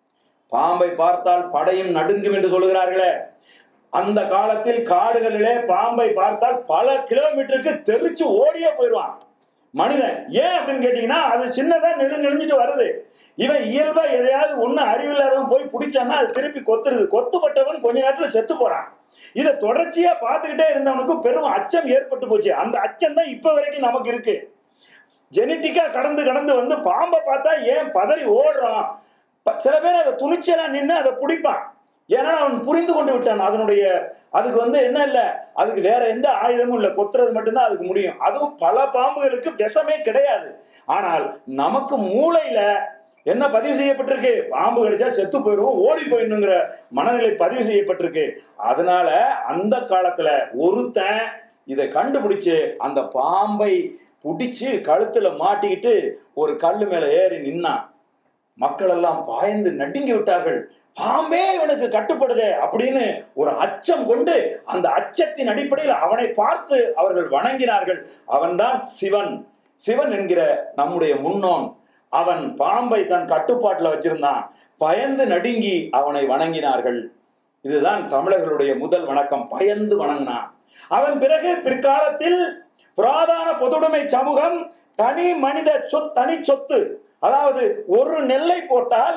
பாம்பை பார்த்தால் படையும் நடுங்கும் என்று சொல்லுகிறார்களே அந்த காலத்தில் காடுகளிலே பாம்பை பார்த்தால் பல கிலோமீட்டருக்கு தெரிச்சு ஓடியே போயிடுவான் மனிதன் ஏன் அப்படின்னு கேட்டீங்கன்னா அது சின்னதா நெடு நெளிஞ்சிட்டு வருது இவன் இயல்பா எதையாவது ஒண்ணு அறிவில்லாதவன் போய் பிடிச்சான்னா அது திருப்பி கொத்துருது கொத்துப்பட்டவன் கொஞ்ச நேரத்துல செத்து போறான் இதை தொடர்ச்சியா பார்த்துக்கிட்டே இருந்தவனுக்கு பெரும் அச்சம் ஏற்பட்டு போச்சு அந்த அச்சம் தான் இப்ப வரைக்கும் நமக்கு இருக்கு ஜெனட்டிக்கா கடந்து கடந்து வந்து பாம்பை பார்த்தா ஏன் பதறி ஓடுறான் ப- சில பேர் அதை துணிச்சலா நின்று அதை பிடிப்பான் ஏன்னா அவன் புரிந்து கொண்டு விட்டான் அதனுடைய அதுக்கு வந்து என்ன இல்லை அதுக்கு வேற எந்த ஆயுதமும் இல்லை கொத்துறது மட்டும்தான் அதுக்கு முடியும் அதுவும் பல பாம்புகளுக்கு விஷமே கிடையாது ஆனால் நமக்கு மூளையில என்ன பதிவு செய்யப்பட்டிருக்கு பாம்பு கடிச்சா செத்து போயிடுவோம் ஓடி போயிடணுங்கிற மனநிலை பதிவு செய்யப்பட்டிருக்கு அதனால அந்த காலத்துல ஒருத்தன் இதை கண்டுபிடிச்சு அந்த பாம்பை பிடிச்சு கழுத்துல மாட்டிக்கிட்டு ஒரு கல்லு மேல ஏறி நின்னான் மக்கள் எல்லாம் பாய்ந்து நடுங்கி விட்டார்கள் பாம்பே இவனுக்கு கட்டுப்படுதே அப்படின்னு ஒரு அச்சம் கொண்டு அந்த அச்சத்தின் அடிப்படையில் அவனை பார்த்து அவர்கள் வணங்கினார்கள் அவன்தான் சிவன் சிவன் என்கிற நம்முடைய முன்னோன் அவன் பாம்பை தன் கட்டுப்பாட்டுல வச்சிருந்தான் பயந்து நடுங்கி அவனை வணங்கினார்கள் இதுதான் தமிழர்களுடைய முதல் வணக்கம் பயந்து வணங்கினான் அதன் பிறகு பிற்காலத்தில் புராதான பொதுவுடைமை சமூகம் தனி மனித சொத் தனி சொத்து அதாவது ஒரு நெல்லை போட்டால்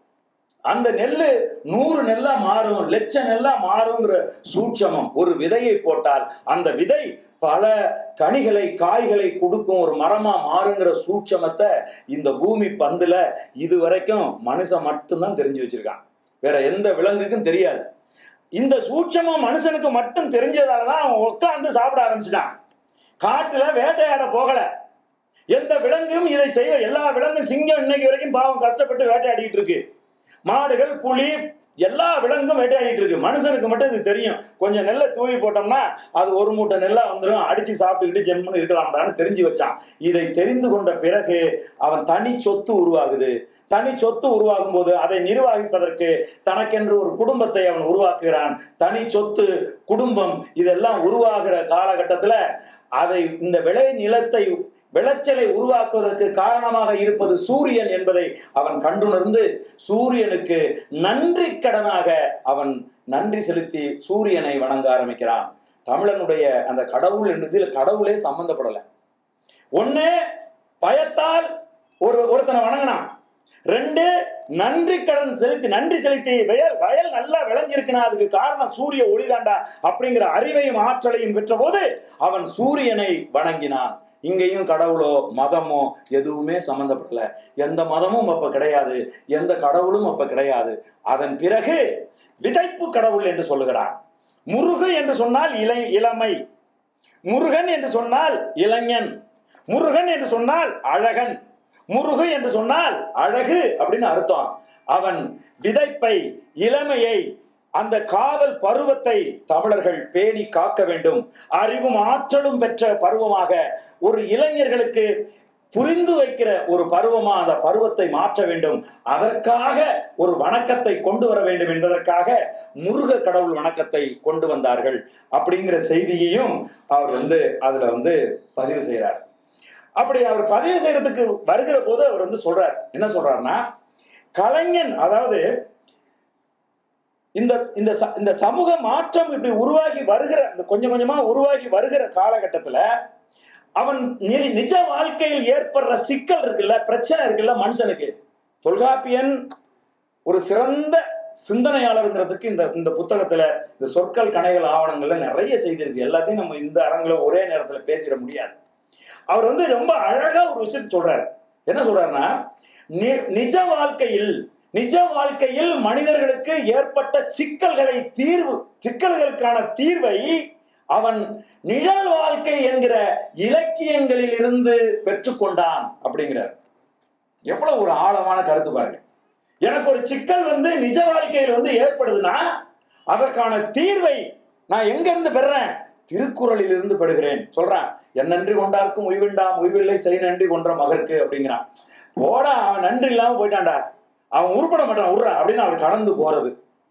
அந்த நெல்லு நூறு நெல்லா மாறும் லட்ச நெல்லா மாறுங்கிற சூட்சமம் ஒரு விதையை போட்டால் அந்த விதை பல கனிகளை காய்களை கொடுக்கும் ஒரு மரமா மாறுங்கிற சூட்சமத்தை இந்த பூமி பந்துல இது வரைக்கும் மனுஷன் மட்டும்தான் தெரிஞ்சு வச்சிருக்கான் வேற எந்த விலங்குக்கும் தெரியாது இந்த சூட்சமம் மனுஷனுக்கு மட்டும் தெரிஞ்சதால தான் அவன் உட்காந்து சாப்பிட ஆரம்பிச்சிட்டான் காட்டுல வேட்டையாட போகல எந்த விலங்கும் இதை செய்ய எல்லா விலங்கும் சிங்கம் இன்னைக்கு வரைக்கும் பாவம் கஷ்டப்பட்டு வேட்டையாடிட்டு இருக்கு மாடுகள் புலி எல்லா விலங்கும் வேட்டையாடிட்டு இருக்கு மனுஷனுக்கு மட்டும் இது தெரியும் கொஞ்சம் நெல்லை தூவி போட்டோம்னா அது ஒரு மூட்டை நெல்லா வந்துடும் அடிச்சு சாப்பிட்டுக்கிட்டு ஜெம்முன்னு இருக்கலாம்டான்னு தெரிஞ்சு வச்சான் இதை தெரிந்து கொண்ட பிறகு அவன் தனி சொத்து உருவாகுது தனி சொத்து உருவாகும் போது அதை நிர்வகிப்பதற்கு தனக்கென்று ஒரு குடும்பத்தை அவன் உருவாக்குகிறான் தனி சொத்து குடும்பம் இதெல்லாம் உருவாகிற காலகட்டத்துல அதை இந்த விளை நிலத்தை விளைச்சலை உருவாக்குவதற்கு காரணமாக இருப்பது சூரியன் என்பதை அவன் கண்டுணர்ந்து சூரியனுக்கு நன்றி கடனாக அவன் நன்றி செலுத்தி சூரியனை வணங்க ஆரம்பிக்கிறான் தமிழனுடைய அந்த கடவுள் என்பதில் கடவுளே சம்பந்தப்படலை ஒண்ணு பயத்தால் ஒரு ஒருத்தனை வணங்கினான் ரெண்டு நன்றி கடன் செலுத்தி நன்றி செலுத்தி வயல் வயல் நல்லா விளைஞ்சிருக்குன்னா அதுக்கு காரணம் சூரிய ஒளிதாண்டா அப்படிங்கிற அறிவையும் ஆற்றலையும் பெற்ற போது அவன் சூரியனை வணங்கினான் இங்கேயும் கடவுளோ மதமோ எதுவுமே சம்பந்தப்படல எந்த மதமும் அப்ப கிடையாது எந்த கடவுளும் அப்ப கிடையாது அதன் பிறகு விதைப்பு கடவுள் என்று சொல்லுகிறான் முருகு என்று சொன்னால் இளை இளமை முருகன் என்று சொன்னால் இளைஞன் முருகன் என்று சொன்னால் அழகன் முருகு என்று சொன்னால் அழகு அப்படின்னு அர்த்தம் அவன் விதைப்பை இளமையை அந்த காதல் பருவத்தை தமிழர்கள் பேணி காக்க வேண்டும் அறிவும் ஆற்றலும் பெற்ற பருவமாக ஒரு இளைஞர்களுக்கு புரிந்து வைக்கிற ஒரு பருவமா அந்த பருவத்தை மாற்ற வேண்டும் அதற்காக ஒரு வணக்கத்தை கொண்டு வர வேண்டும் என்பதற்காக முருக கடவுள் வணக்கத்தை கொண்டு வந்தார்கள் அப்படிங்கிற செய்தியையும் அவர் வந்து அதுல வந்து பதிவு செய்கிறார் அப்படி அவர் பதிவு செய்யறதுக்கு வருகிற போது அவர் வந்து சொல்றார் என்ன சொல்றாருன்னா கலைஞன் அதாவது இந்த இந்த ச- இந்த சமூக மாற்றம் இப்படி உருவாகி வருகிற இந்த கொஞ்சம் கொஞ்சமா உருவாகி வருகிற காலகட்டத்துல அவன் நி- நிஜ வாழ்க்கையில் ஏற்படுற சிக்கல் இருக்குல்ல பிரச்சனை இருக்குல்ல மனுஷனுக்கு தொல்காப்பியன் ஒரு சிறந்த சிந்தனையாளருங்கிறதுக்கு இந்த இந்த புத்தகத்துல இந்த சொற்கள் கணைகள் ஆவணங்கள்ல நிறைய செய்தி இருக்கு எல்லாத்தையும் நம்ம இந்த அரங்குல ஒரே நேரத்துல பேசிட முடியாது அவர் வந்து ரொம்ப அழகா ஒரு விஷயத்தை சொல்றாரு என்ன சொல்றாருன்னா நி- நிஜ வாழ்க்கையில் நிஜ வாழ்க்கையில் மனிதர்களுக்கு ஏற்பட்ட சிக்கல்களை தீர்வு சிக்கல்களுக்கான தீர்வை அவன் நிழல் வாழ்க்கை என்கிற இலக்கியங்களில் இருந்து பெற்றுக்கொண்டான் அப்படிங்கிறார் எவ்வளவு ஒரு ஆழமான கருத்து பாருங்க எனக்கு ஒரு சிக்கல் வந்து நிஜ வாழ்க்கையில் வந்து ஏற்படுதுன்னா அதற்கான தீர்வை நான் எங்க இருந்து பெறேன் திருக்குறளில் இருந்து பெறுகிறேன் சொல்றான் என் நன்றி கொண்டார்க்கும் உய்விண்டாம் உய்வில்லை செய் நன்றி கொன்ற மகற்கு அப்படிங்கிறான் போடா அவன் நன்றி இல்லாம போயிட்டான்டா அவன் உருப்பட மாட்டான் உர்றா அப்படின்னு அவர் கடந்து போறது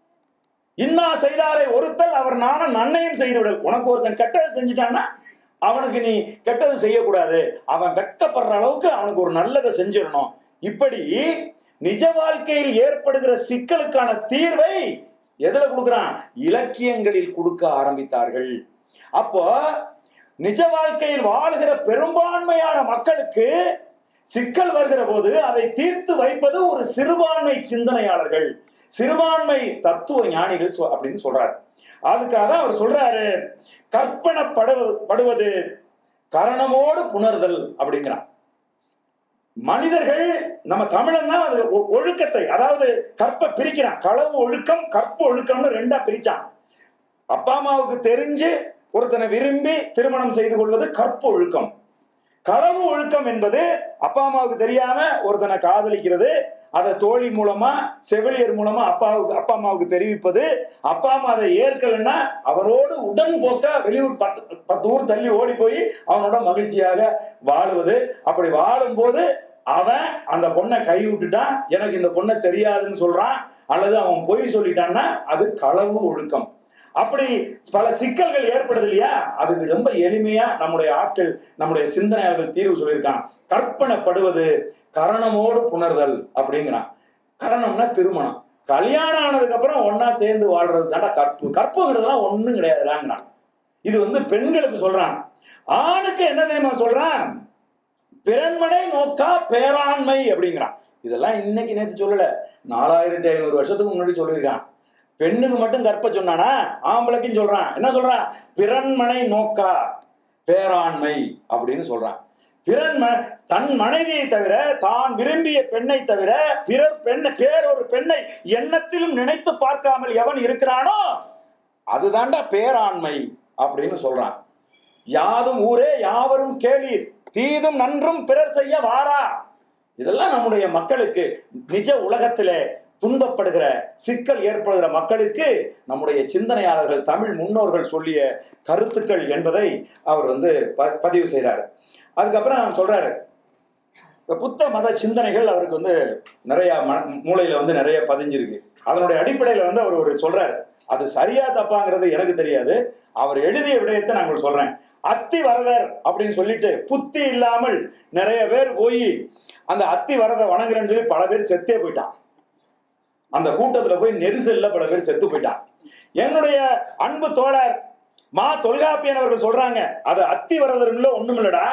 இன்னா செய்தாரை ஒருத்தல் அவர் நானும் நன்மையும் செய்து விடல் உனக்கு ஒருத்தன் கெட்டது செஞ்சுட்டான்னா அவனுக்கு நீ கெட்டது செய்யக்கூடாது அவன் வெட்கப்படுற அளவுக்கு அவனுக்கு ஒரு நல்லதை செஞ்சிடணும் இப்படி நிஜ வாழ்க்கையில் ஏற்படுகிற சிக்கலுக்கான தீர்வை எதுல கொடுக்குறான் இலக்கியங்களில் கொடுக்க ஆரம்பித்தார்கள் அப்போ நிஜ வாழ்க்கையில் வாழ்கிற பெரும்பான்மையான மக்களுக்கு சிக்கல் வருகிற போது அதை தீர்த்து வைப்பது ஒரு சிறுபான்மை சிந்தனையாளர்கள் சிறுபான்மை தத்துவ ஞானிகள் சொ- அப்படின்னு சொல்றாரு அதுக்காக அவர் சொல்றாரு கற்பனப்படுவது படுவது கரணமோடு புணர்தல் அப்படிங்கிறான் மனிதர்கள் நம்ம தமிழன் தான் அது ஒ- ஒழுக்கத்தை அதாவது கற்பை பிரிக்கிறான் களவு ஒழுக்கம் கற்பு ஒழுக்கம்னு ரெண்டா பிரிச்சான் அப்பா அம்மாவுக்கு தெரிஞ்சு ஒருத்தனை விரும்பி திருமணம் செய்து கொள்வது கற்பு ஒழுக்கம் களவு ஒழுக்கம் என்பது அப்பா அம்மாவுக்கு தெரியாம ஒருத்தனை காதலிக்கிறது அதை தோழி மூலமா செவிலியர் மூலமா அப்பாவுக்கு அப்பா அம்மாவுக்கு தெரிவிப்பது அப்பா அம்மா அதை ஏற்கலைன்னா அவரோடு உடன் போக்க வெளியூர் பத்து பத்து ஊர் தள்ளி ஓடி போய் அவனோட மகிழ்ச்சியாக வாழுவது அப்படி வாழும்போது அவன் அந்த பொண்ணை கை விட்டுட்டான் எனக்கு இந்த பொண்ணை தெரியாதுன்னு சொல்றான் அல்லது அவன் பொய் சொல்லிட்டான்னா அது களவு ஒழுக்கம் அப்படி பல சிக்கல்கள் ஏற்படுது இல்லையா அதுக்கு ரொம்ப எளிமையா நம்முடைய ஆட்கள் நம்முடைய சிந்தனையாளர்கள் தீர்வு சொல்லியிருக்கான் கற்பனைப்படுவது கரணமோடு புணர்தல் அப்படிங்கிறான் கரணம்னா திருமணம் கல்யாணம் ஆனதுக்கு அப்புறம் ஒன்னா சேர்ந்து வாழ்றது தாண்டா கற்பு கற்புங்கிறதுலாம் ஒண்ணும் கிடையாதுடாங்கிறான் இது வந்து பெண்களுக்கு சொல்றான் ஆணுக்கு என்ன தெரியுமா சொல்றான் பிறன்மனை நோக்கா பேராண்மை அப்படிங்கிறான் இதெல்லாம் இன்னைக்கு நேத்து சொல்லல நாலாயிரத்தி ஐநூறு வருஷத்துக்கு முன்னாடி சொல்லியிருக்கான் பெண்ணுக்கு மட்டும் கற்ப சொன்னானா ஆம்பளைக்கும் சொல்றான் என்ன சொல்றான் பிறன்மனை நோக்கா பேராண்மை அப்படின்னு சொல்றான் பிறன் ம- தன் மனைவியை தவிர தான் விரும்பிய பெண்ணை தவிர பிறர் பெண்ணை பேரொரு பெண்ணை எண்ணத்திலும் நினைத்து பார்க்காமல் எவன் இருக்கிறானோ அதுதான்டா பேராண்மை அப்படின்னு சொல்றான் யாதும் ஊரே யாவரும் கேளீர் தீதும் நன்றும் பிறர் செய்ய வாரா இதெல்லாம் நம்முடைய மக்களுக்கு நிஜ உலகத்திலே துன்பப்படுகிற சிக்கல் ஏற்படுகிற மக்களுக்கு நம்முடைய சிந்தனையாளர்கள் தமிழ் முன்னோர்கள் சொல்லிய கருத்துக்கள் என்பதை அவர் வந்து ப- பதிவு செய்கிறார் அதுக்கப்புறம் சொல்றாரு இந்த புத்த மத சிந்தனைகள் அவருக்கு வந்து நிறைய மன மூளையில வந்து நிறைய பதிஞ்சிருக்கு அதனுடைய அடிப்படையில வந்து அவர் ஒரு சொல்றாரு அது சரியா தப்பாங்கிறது எனக்கு தெரியாது அவர் எழுதிய விடயத்தை நாங்கள் சொல்றேன் அத்தி வரதர் அப்படின்னு சொல்லிட்டு புத்தி இல்லாமல் நிறைய பேர் போய் அந்த அத்தி வரதை வணங்குறேன்னு சொல்லி பல பேர் செத்தே போயிட்டான் அந்த கூட்டத்துல போய் நெரிசல்ல பல பேர் செத்து போயிட்டான் என்னுடைய அன்பு தோழர் மா தொல்காப்பியன் அவர்கள் சொல்றாங்க அது அத்தி வரதர்ல ஒண்ணும் இல்லடா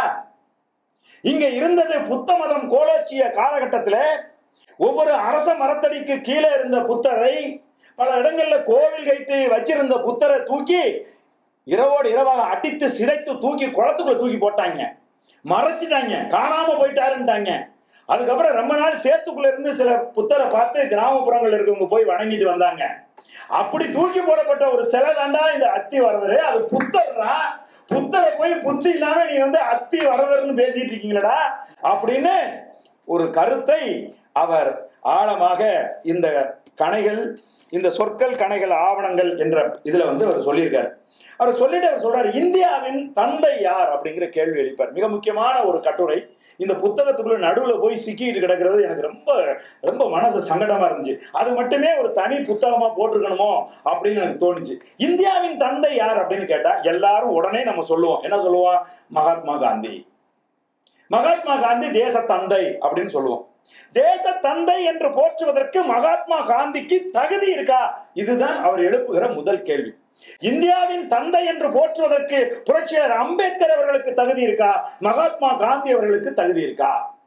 இங்க இருந்தது புத்த மதம் கோலோச்சிய காலகட்டத்துல ஒவ்வொரு அரச மரத்தடிக்கு கீழே இருந்த புத்தரை பல இடங்கள்ல கோவில் கைட்டு வச்சிருந்த புத்தரை தூக்கி இரவோடு இரவாக அடித்து சிதைத்து தூக்கி குளத்துக்குள்ள தூக்கி போட்டாங்க மறைச்சிட்டாங்க காணாம போயிட்டாருன்ட்டாங்க அதுக்கப்புறம் ரொம்ப நாள் சேத்துக்குள்ள இருந்து சில புத்தரை பார்த்து கிராமப்புறங்கள்ல இருக்கவங்க போய் வணங்கிட்டு வந்தாங்க அப்படி தூக்கி போடப்பட்ட ஒரு சிலை தாண்டா இந்த அத்தி வரதரு அது புத்தர்ரா புத்தரை போய் புத்தி இல்லாம நீ வந்து அத்தி வரதர்னு பேசிட்டு இருக்கீங்களடா அப்படின்னு ஒரு கருத்தை அவர் ஆழமாக இந்த கணைகள் இந்த சொற்கள் கணைகள் ஆவணங்கள் என்ற இதுல வந்து அவர் சொல்லியிருக்காரு அவர் சொல்லிட்டு அவர் சொல்றாரு இந்தியாவின் தந்தை யார் அப்படிங்கிற கேள்வி எழுப்பார் மிக முக்கியமான ஒரு கட்டுரை இந்த புத்தகத்துக்குள்ள நடுவுல போய் சிக்கிட்டு கிடக்கிறது எனக்கு ரொம்ப ரொம்ப மனசு சங்கடமா இருந்துச்சு அது மட்டுமே ஒரு தனி புத்தகமா போட்டிருக்கணுமோ அப்படின்னு எனக்கு தோணுச்சு இந்தியாவின் தந்தை யார் அப்படின்னு கேட்டா எல்லாரும் உடனே நம்ம சொல்லுவோம் என்ன சொல்லுவோம் மகாத்மா காந்தி மகாத்மா காந்தி தேச தந்தை அப்படின்னு சொல்லுவோம் தேச தந்தை என்று போற்றுவதற்கு மகாத்மா காந்திக்கு தகுதி இருக்கா இதுதான் அவர் எழுப்புகிற முதல் கேள்வி இந்தியாவின் தந்தை என்று போற்றுவதற்கு புரட்சியாளர் அம்பேத்கர் அவர்களுக்கு தகுதி இருக்கா மகாத்மா காந்தி அவர்களுக்கு தகுதி இருக்கா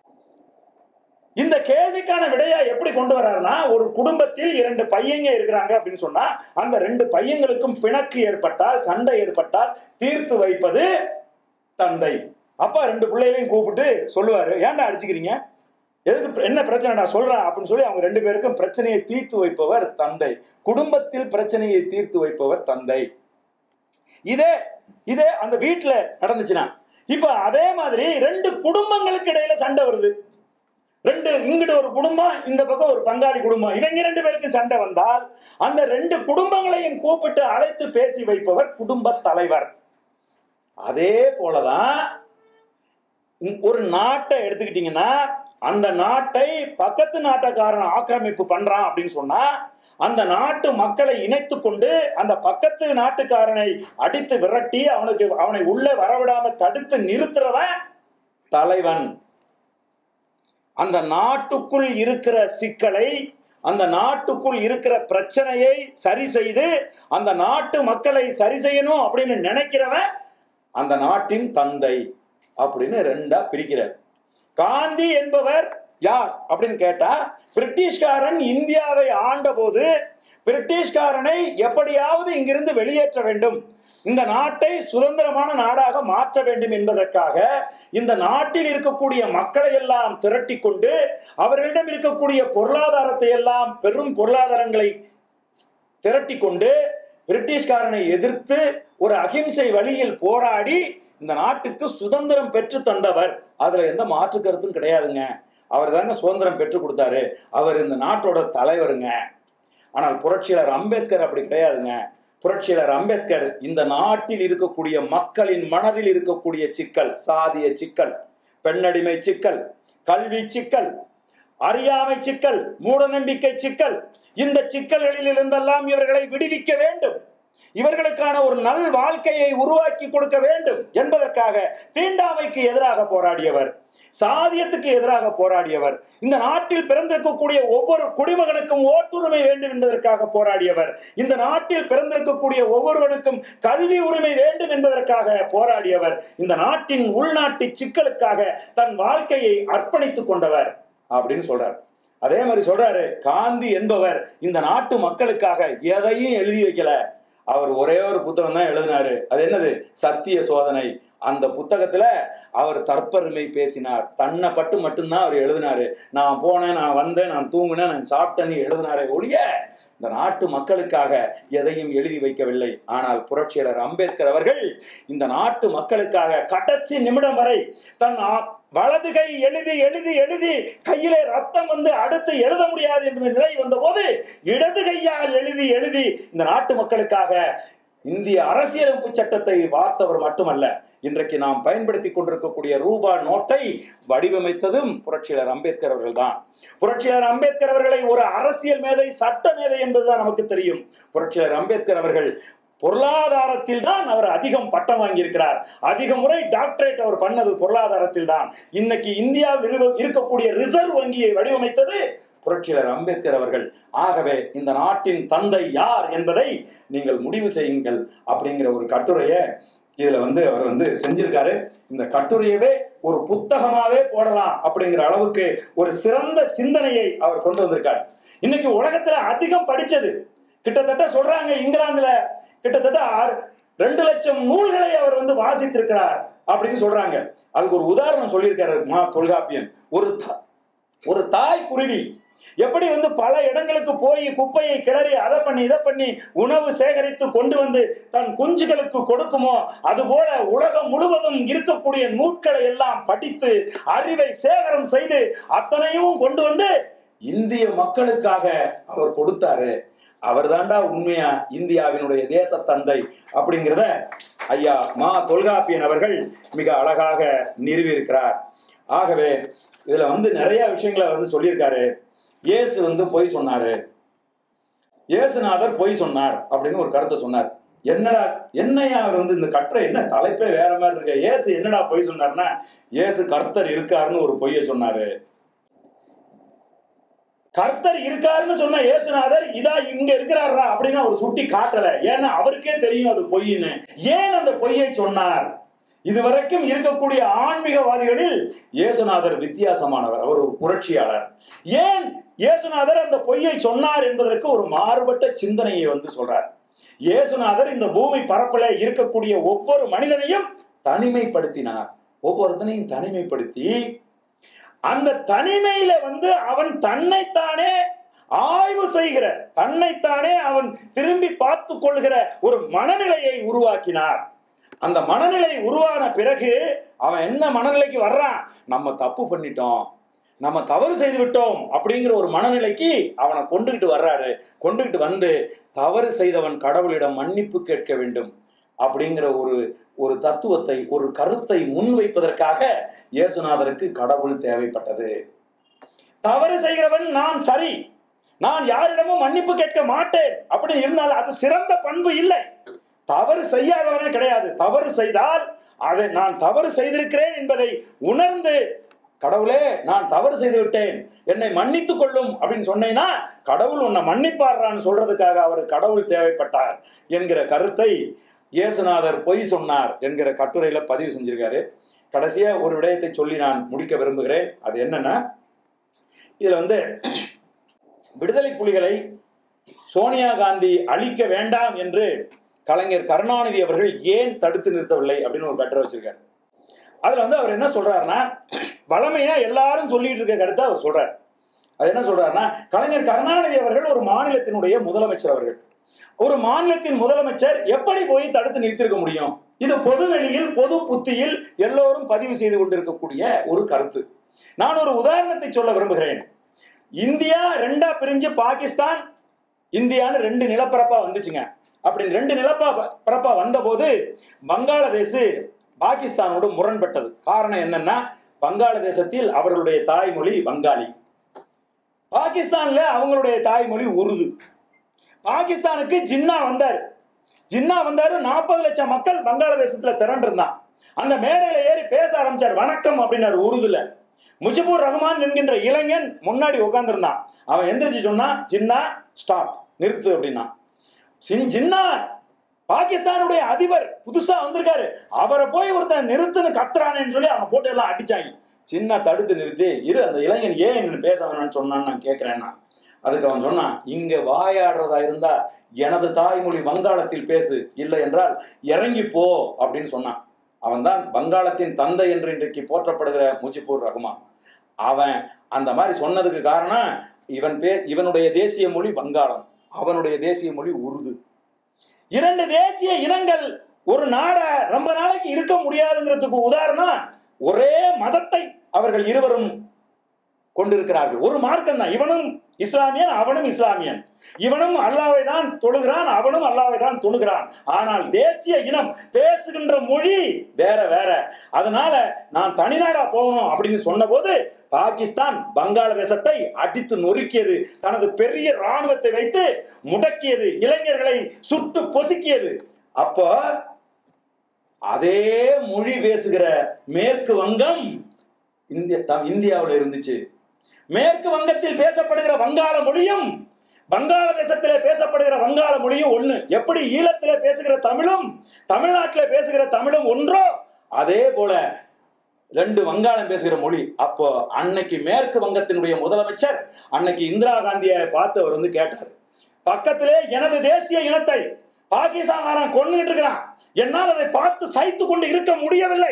இந்த கேள்விக்கான விடையா எப்படி கொண்டு வர்றாருன்னா ஒரு குடும்பத்தில் இரண்டு பையங்க இருக்கிறாங்க அப்படின்னு சொன்னா அந்த ரெண்டு பையங்களுக்கும் பிணக்கு ஏற்பட்டால் சண்டை ஏற்பட்டால் தீர்த்து வைப்பது தந்தை அப்பா ரெண்டு பிள்ளைகளையும் கூப்பிட்டு சொல்லுவாரு ஏன்டா அடிச்சுக்கிறீங்க எதுக்கு என்ன பிரச்சனைடா சொல்றேன் அப்படின்னு சொல்லி அவங்க ரெண்டு பேருக்கும் பிரச்சனையை தீர்த்து வைப்பவர் தந்தை குடும்பத்தில் பிரச்சனையை தீர்த்து வைப்பவர் தந்தை இதே இதே அந்த வீட்டுல நடந்துச்சுன்னா இப்ப அதே மாதிரி ரெண்டு குடும்பங்களுக்கு இடையில சண்டை வருது ரெண்டு இங்கிட்ட ஒரு குடும்பம் இந்த பக்கம் ஒரு பங்காளி குடும்பம் இவங்க ரெண்டு பேருக்கும் சண்டை வந்தால் அந்த ரெண்டு குடும்பங்களையும் கூப்பிட்டு அழைத்து பேசி வைப்பவர் குடும்ப தலைவர் அதே போலதான் இ- ஒரு நாட்டை எடுத்துக்கிட்டீங்கன்னா அந்த நாட்டை பக்கத்து நாட்டுக்காரன் ஆக்கிரமிப்பு பண்றான் அப்படின்னு சொன்னா அந்த நாட்டு மக்களை இணைத்து கொண்டு அந்த பக்கத்து நாட்டுக்காரனை அடித்து விரட்டி அவனுக்கு அவனை உள்ளே வரவிடாம தடுத்து நிறுத்துறவன் தலைவன் அந்த நாட்டுக்குள் இருக்கிற சிக்கலை அந்த நாட்டுக்குள் இருக்கிற பிரச்சனையை சரி செய்து அந்த நாட்டு மக்களை சரி செய்யணும் அப்படின்னு நினைக்கிறவன் அந்த நாட்டின் தந்தை அப்படின்னு ரெண்டா பிரிக்கிறார் காந்தி என்பவர் யார் அப்படின்னு கேட்டா பிரிட்டிஷ்காரன் இந்தியாவை ஆண்டபோது பிரிட்டிஷ்காரனை எப்படியாவது இங்கிருந்து வெளியேற்ற வேண்டும் இந்த நாட்டை சுதந்திரமான நாடாக மாற்ற வேண்டும் என்பதற்காக இந்த நாட்டில் இருக்கக்கூடிய மக்களை எல்லாம் திரட்டி கொண்டு அவர்களிடம் இருக்கக்கூடிய பொருளாதாரத்தை எல்லாம் பெரும் பொருளாதாரங்களை திரட்டி கொண்டு பிரிட்டிஷ்காரனை எதிர்த்து ஒரு அகிம்சை வழியில் போராடி இந்த நாட்டுக்கு சுதந்திரம் பெற்று தந்தவர் அதுல எந்த மாற்று கருத்தும் கிடையாதுங்க அவர் தாங்க சுதந்திரம் பெற்று கொடுத்தாரு அவர் இந்த நாட்டோட தலைவருங்க ஆனால் புரட்சியாளர் அம்பேத்கர் அப்படி கிடையாதுங்க புரட்சியாளர் அம்பேத்கர் இந்த நாட்டில் இருக்கக்கூடிய மக்களின் மனதில் இருக்கக்கூடிய சிக்கல் சாதிய சிக்கல் பெண்ணடிமை சிக்கல் கல்வி சிக்கல் அறியாமை சிக்கல் மூடநம்பிக்கை சிக்கல் இந்த சிக்கல்களில் இருந்தெல்லாம் இவர்களை விடுவிக்க வேண்டும் இவர்களுக்கான ஒரு நல் வாழ்க்கையை உருவாக்கி கொடுக்க வேண்டும் என்பதற்காக தீண்டாமைக்கு எதிராக போராடியவர் சாதியத்துக்கு எதிராக போராடியவர் இந்த நாட்டில் பிறந்திருக்கக்கூடிய ஒவ்வொரு குடிமகனுக்கும் ஓட்டுரிமை வேண்டும் என்பதற்காக போராடியவர் இந்த நாட்டில் பிறந்திருக்கக்கூடிய ஒவ்வொருவனுக்கும் கல்வி உரிமை வேண்டும் என்பதற்காக போராடியவர் இந்த நாட்டின் உள்நாட்டு சிக்கலுக்காக தன் வாழ்க்கையை அர்ப்பணித்துக் கொண்டவர் அப்படின்னு சொல்றார் அதே மாதிரி சொல்றாரு காந்தி என்பவர் இந்த நாட்டு மக்களுக்காக எதையும் எழுதி வைக்கல அவர் ஒரே ஒரு புத்தகம் தான் எழுதினாரு அது என்னது சத்திய சோதனை அந்த புத்தகத்துல அவர் தற்பெருமை பேசினார் தன்னை பட்டு மட்டும்தான் அவர் எழுதினாரு நான் போனேன் நான் வந்தேன் நான் தூங்கினேன் நான் சாப்பிட்டேன்னு எழுதினாரே ஒழிய இந்த நாட்டு மக்களுக்காக எதையும் எழுதி வைக்கவில்லை ஆனால் புரட்சியாளர் அம்பேத்கர் அவர்கள் இந்த நாட்டு மக்களுக்காக கடைசி நிமிடம் வரை தன் ஆ- வலது கை எழுதி எழுதி எழுதி கையிலே ரத்தம் வந்து அடுத்து எழுத முடியாது என்ற நிலை வந்தபோது இடது கையால் எழுதி எழுதி இந்த நாட்டு மக்களுக்காக இந்திய அரசியலமைப்பு சட்டத்தை வார்த்தவர் மட்டுமல்ல இன்றைக்கு நாம் பயன்படுத்தி கொண்டிருக்கக்கூடிய ரூபா நோட்டை வடிவமைத்ததும் புரட்சியாளர் அம்பேத்கர் அவர்கள் தான் புரட்சியாளர் அம்பேத்கர் அவர்களை ஒரு அரசியல் மேதை சட்ட மேதை என்பதுதான் நமக்கு தெரியும் புரட்சியாளர் அம்பேத்கர் அவர்கள் பொருளாதாரத்தில் தான் அவர் அதிகம் பட்டம் வாங்கியிருக்கிறார் அதிக முறை டாக்டரேட் அவர் பண்ணது பொருளாதாரத்தில் தான் இன்னைக்கு இந்தியாவில் இரு- இருக்கக்கூடிய ரிசர்வ் வங்கியை வடிவமைத்தது புரட்சியாளர் அம்பேத்கர் அவர்கள் ஆகவே இந்த நாட்டின் தந்தை யார் என்பதை நீங்கள் முடிவு செய்யுங்கள் அப்படிங்கிற ஒரு கட்டுரையை இதுல வந்து அவர் வந்து செஞ்சிருக்காரு இந்த கட்டுரையவே ஒரு புத்தகமாவே போடலாம் அப்படிங்கிற அளவுக்கு ஒரு சிறந்த சிந்தனையை அவர் கொண்டு வந்திருக்கார் இன்னைக்கு உலகத்துல அதிகம் படிச்சது கிட்டத்தட்ட சொல்றாங்க இங்கிலாந்துல கிட்டத்தட்ட ஆறு ரெண்டு லட்சம் நூல்களை அவர் வந்து வாசித்திருக்கிறார் அப்படின்னு சொல்றாங்க அதுக்கு ஒரு உதாரணம் சொல்லியிருக்காரு மா தொல்காப்பியன் ஒரு த- ஒரு தாய் குருவி எப்படி வந்து பல இடங்களுக்கு போய் குப்பையை கிளறி அதை பண்ணி இதை பண்ணி உணவு சேகரித்து கொண்டு வந்து தன் குஞ்சுகளுக்கு கொடுக்குமோ அதுபோல உலகம் முழுவதும் இருக்கக்கூடிய நூட்களை எல்லாம் படித்து அறிவை சேகரம் செய்து அத்தனையும் கொண்டு வந்து இந்திய மக்களுக்காக அவர் கொடுத்தாரு அவர் தாண்டா உண்மையா இந்தியாவினுடைய தேச தந்தை அப்படிங்கிறத ஐயா மா தொல்காப்பியன் அவர்கள் மிக அழகாக நிறுவியிருக்கிறார் ஆகவே இதுல வந்து நிறைய விஷயங்களை வந்து சொல்லியிருக்காரு இயேசு வந்து பொய் சொன்னாரு இயேசுநாதர் பொய் சொன்னார் அப்படின்னு ஒரு கருத்தை சொன்னார் என்னடா என்னையா அவர் வந்து இந்த கட்டுரை என்ன தலைப்பே வேற மாதிரி இருக்கு இயேசு என்னடா பொய் சொன்னார்னா இயேசு கர்த்தர் இருக்காருன்னு ஒரு பொய்யை சொன்னாரு கர்த்தர் இருக்காருன்னு சொன்ன இயேசுநாதர் இதா இங்க இருக்கிறாரா அப்படின்னு அவர் சுட்டி காட்டல ஏன்னா அவருக்கே தெரியும் அது பொய்ன்னு ஏன் அந்த பொய்யை சொன்னார் இதுவரைக்கும் இருக்கக்கூடிய ஆன்மீகவாதிகளில் இயேசுநாதர் வித்தியாசமானவர் அவர் ஒரு புரட்சியாளர் ஏன் இயேசுநாதர் அந்த பொய்யை சொன்னார் என்பதற்கு ஒரு மாறுபட்ட சிந்தனையை வந்து சொல்றார் இயேசுநாதர் இந்த பூமி பரப்பில இருக்கக்கூடிய ஒவ்வொரு மனிதனையும் தனிமைப்படுத்தினார் ஒவ்வொருத்தனையும் தனிமைப்படுத்தி அந்த தனிமையில வந்து அவன் தன்னைத்தானே ஆய்வு செய்கிற தன்னைத்தானே அவன் திரும்பி பார்த்து கொள்கிற ஒரு மனநிலையை உருவாக்கினார் அந்த மனநிலை உருவான பிறகு அவன் என்ன மனநிலைக்கு வர்றான் நம்ம தப்பு பண்ணிட்டோம் நம்ம தவறு செய்து விட்டோம் அப்படிங்கிற ஒரு மனநிலைக்கு அவனை கொண்டுகிட்டு வர்றாரு கொண்டுகிட்டு வந்து தவறு செய்தவன் கடவுளிடம் மன்னிப்பு கேட்க வேண்டும் அப்படிங்கிற ஒரு ஒரு தத்துவத்தை ஒரு கருத்தை முன்வைப்பதற்காக இயேசுநாதருக்கு கடவுள் தேவைப்பட்டது தவறு செய்கிறவன் நான் சரி நான் யாரிடமும் மன்னிப்பு கேட்க மாட்டேன் அப்படின்னு இருந்தால் அது சிறந்த பண்பு இல்லை தவறு செய்யாதவனே கிடையாது தவறு செய்தால் அதை நான் தவறு செய்திருக்கிறேன் என்பதை உணர்ந்து கடவுளே நான் தவறு செய்து விட்டேன் என்னை மன்னித்துக் கொள்ளும் அப்படின்னு சொன்னேன்னா கடவுள் உன்னை மன்னிப்பாடுறான்னு சொல்றதுக்காக அவர் கடவுள் தேவைப்பட்டார் என்கிற கருத்தை இயேசுநாதர் பொய் சொன்னார் என்கிற கட்டுரையில பதிவு செஞ்சிருக்காரு கடைசியா ஒரு விடயத்தை சொல்லி நான் முடிக்க விரும்புகிறேன் அது என்னன்னா இதுல வந்து விடுதலை புலிகளை சோனியா காந்தி அழிக்க வேண்டாம் என்று கலைஞர் கருணாநிதி அவர்கள் ஏன் தடுத்து நிறுத்தவில்லை அப்படின்னு ஒரு கட்டுரை வச்சிருக்காரு அதுல வந்து அவர் என்ன சொல்றாருன்னா வளமையா எல்லாரும் சொல்லிட்டு இருக்க கருத்தை அவர் சொல்றார் அது என்ன சொல்றாருன்னா கலைஞர் கருணாநிதி அவர்கள் ஒரு மாநிலத்தினுடைய முதலமைச்சர் அவர்கள் ஒரு மாநிலத்தின் முதலமைச்சர் எப்படி போய் தடுத்து நிறுத்திருக்க முடியும் இது பொது வெளியில் பொது புத்தியில் எல்லோரும் பதிவு செய்து கொண்டிருக்கக்கூடிய ஒரு கருத்து நான் ஒரு உதாரணத்தை சொல்ல விரும்புகிறேன் இந்தியா ரெண்டா பிரிஞ்சு பாகிஸ்தான் இந்தியான்னு ரெண்டு நிலப்பரப்பா வந்துச்சுங்க அப்படி ரெண்டு நிலப்பா பரப்பா வந்தபோது பங்களாதேஷ் பாகிஸ்தானோடு முரண்பட்டது காரணம் என்னன்னா வங்காளதேசத்தில் அவர்களுடைய தாய்மொழி வங்காளி பாகிஸ்தான்ல அவங்களுடைய தாய்மொழி உருது பாகிஸ்தானுக்கு ஜின்னா வந்தார் ஜின்னா வந்தாரு நாற்பது லட்சம் மக்கள் வங்காளதேசத்துல திரண்டிருந்தான் அந்த மேடையில ஏறி பேச ஆரம்பிச்சார் வணக்கம் அப்படின்னாரு உருதுல முஜிபுர் ரஹ்மான் என்கின்ற இளைஞன் முன்னாடி உட்கார்ந்திருந்தான் அவன் எந்திரிச்சு சொன்னா ஜின்னா ஸ்டாப் நிறுத்து அப்படின்னா சின் ஜின்னா பாகிஸ்தானுடைய அதிபர் புதுசா வந்திருக்காரு அவரை போய் ஒருத்தன் நிறுத்துன்னு கத்துறானேன்னு சொல்லி அவனை போட்டு எல்லாம் அடிச்சாங்க சின்ன தடுத்து நிறுத்தி இரு அந்த இளைஞன் ஏன் என்ன பேச வேணாம்னு சொன்னான்னு நான் கேட்கிறேன்னா அதுக்கு அவன் சொன்னான் இங்க வாயாடுறதா இருந்தா எனது தாய்மொழி வங்காளத்தில் பேசு இல்லை என்றால் இறங்கி போ அப்படின்னு சொன்னான் அவன் தான் வங்காளத்தின் தந்தை என்று இன்றைக்கு போற்றப்படுகிற முஜிபுர் ரஹ்மான் அவன் அந்த மாதிரி சொன்னதுக்கு காரணம் இவன் பே இவனுடைய தேசிய மொழி வங்காளம் அவனுடைய தேசிய மொழி உருது இரண்டு தேசிய இனங்கள் ஒரு நாட ரொம்ப நாளைக்கு இருக்க முடியாதுங்கிறதுக்கு உதாரணம் ஒரே மதத்தை அவர்கள் இருவரும் கொண்டிருக்கிறார்கள் ஒரு மார்க்கம் தான் இவனும் இஸ்லாமியன் அவனும் இஸ்லாமியன் இவனும் அல்லாவை தான் தொழுகிறான் அவனும் அல்லாவை தான் தொழுகிறான் ஆனால் தேசிய இனம் பேசுகின்ற மொழி வேற வேற அதனால நான் தனிநாடா போகணும் அப்படின்னு சொன்னபோது பாகிஸ்தான் வங்காளதேசத்தை அடித்து நொறுக்கியது தனது பெரிய ராணுவத்தை வைத்து முடக்கியது இளைஞர்களை சுட்டு பொசுக்கியது அப்போ அதே மொழி பேசுகிற மேற்கு வங்கம் இந்திய இந்தியாவில் இருந்துச்சு மேற்கு வங்கத்தில் பேசப்படுகிற வங்காள மொழியும் வங்காளதேசத்திலே பேசப்படுகிற வங்காள மொழியும் ஒண்ணு எப்படி ஈழத்திலே பேசுகிற தமிழும் தமிழ்நாட்டிலே பேசுகிற தமிழும் ஒன்றோ அதே போல ரெண்டு வங்காளம் பேசுகிற மொழி அப்போ அன்னைக்கு மேற்கு வங்கத்தினுடைய முதலமைச்சர் அன்னைக்கு இந்திரா காந்தியை பார்த்து அவர் வந்து கேட்டார் பக்கத்திலே எனது தேசிய இனத்தை பாகிஸ்தான்காரன் கொண்டுகிட்டு இருக்கிறான் என்னால் அதை பார்த்து சைத்து கொண்டு இருக்க முடியவில்லை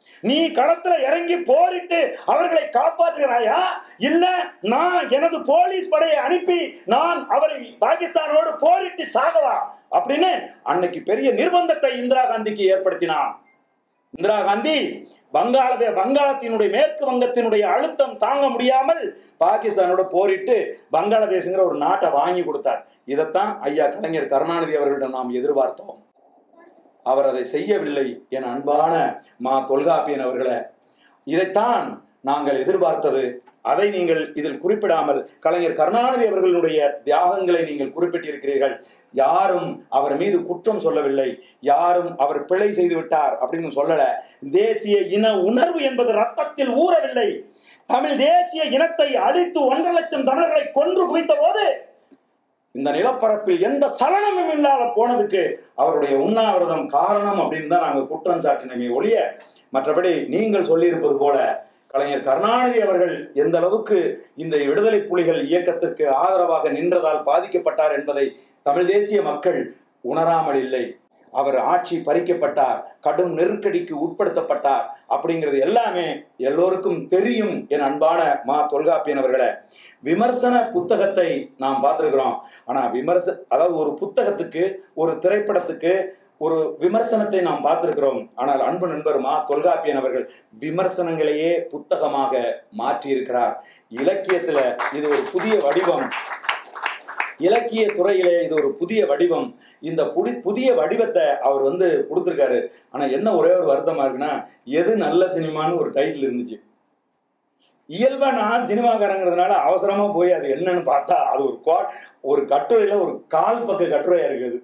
நீ களத்துல இறங்கி போரிட்டு அவர்களை காப்பாற்றுகிறாயா இல்ல நான் எனது போலீஸ் படையை அனுப்பி நான் அவரை பாகிஸ்தானோடு போரிட்டு சாகவா அப்படின்னு அன்னைக்கு பெரிய நிர்பந்தத்தை இந்திரா காந்திக்கு ஏற்படுத்தினான் இந்திரா காந்தி வங்காளதே வங்காளத்தினுடைய மேற்கு வங்கத்தினுடைய அழுத்தம் தாங்க முடியாமல் பாகிஸ்தானோட போரிட்டு வங்காளதேசங்கிற ஒரு நாட்டை வாங்கி கொடுத்தார் இதைத்தான் ஐயா கலைஞர் கருணாநிதி அவர்களிடம் நாம் எதிர்பார்த்தோம் அவர் அதை செய்யவில்லை என் அன்பான மா தொல்காப்பியன் அவர்களே இதைத்தான் நாங்கள் எதிர்பார்த்தது அதை நீங்கள் இதில் குறிப்பிடாமல் கலைஞர் கருணாநிதி அவர்களுடைய தியாகங்களை நீங்கள் குறிப்பிட்டிருக்கிறீர்கள் யாரும் அவர் மீது குற்றம் சொல்லவில்லை யாரும் அவர் பிழை செய்து விட்டார் அப்படின்னு சொல்லல தேசிய இன உணர்வு என்பது ரத்தத்தில் ஊறவில்லை தமிழ் தேசிய இனத்தை அழித்து ஒன்றரை லட்சம் தமிழர்களை கொன்று குவித்த போது இந்த நிலப்பரப்பில் எந்த சலனமும் இல்லாத போனதுக்கு அவருடைய உண்ணாவிரதம் காரணம் அப்படின்னு தான் நாங்கள் குற்றம் சாட்டினமே ஒழிய மற்றபடி நீங்கள் சொல்லியிருப்பது போல கலைஞர் கருணாநிதி அவர்கள் எந்த அளவுக்கு இந்த விடுதலை புலிகள் இயக்கத்திற்கு ஆதரவாக நின்றதால் பாதிக்கப்பட்டார் என்பதை தமிழ் தேசிய மக்கள் உணராமல் இல்லை அவர் ஆட்சி பறிக்கப்பட்டார் கடும் நெருக்கடிக்கு உட்படுத்தப்பட்டார் அப்படிங்கிறது எல்லாமே எல்லோருக்கும் தெரியும் என் அன்பான மா தொல்காப்பியன் அவர்களே விமர்சன புத்தகத்தை நாம் பார்த்துருக்கிறோம் ஆனா விமர்ச அதாவது ஒரு புத்தகத்துக்கு ஒரு திரைப்படத்துக்கு ஒரு விமர்சனத்தை நாம் பார்த்திருக்கிறோம் ஆனால் அன்பு நண்பர் மா தொல்காப்பியன் அவர்கள் விமர்சனங்களையே புத்தகமாக மாற்றி இருக்கிறார் இலக்கியத்துல இது ஒரு புதிய வடிவம் இலக்கிய துறையிலே இது ஒரு புதிய வடிவம் இந்த புடி புதிய வடிவத்தை அவர் வந்து கொடுத்துருக்காரு ஆனா என்ன ஒரே ஒரு வருத்தமா இருக்குன்னா எது நல்ல சினிமான்னு ஒரு டைட்டில் இருந்துச்சு இயல்பா நான் சினிமாக்காரங்கிறதுனால அவசரமா போய் அது என்னன்னு பார்த்தா அது ஒரு கா ஒரு கட்டுரையில ஒரு கால் பக்க கட்டுரையா இருக்குது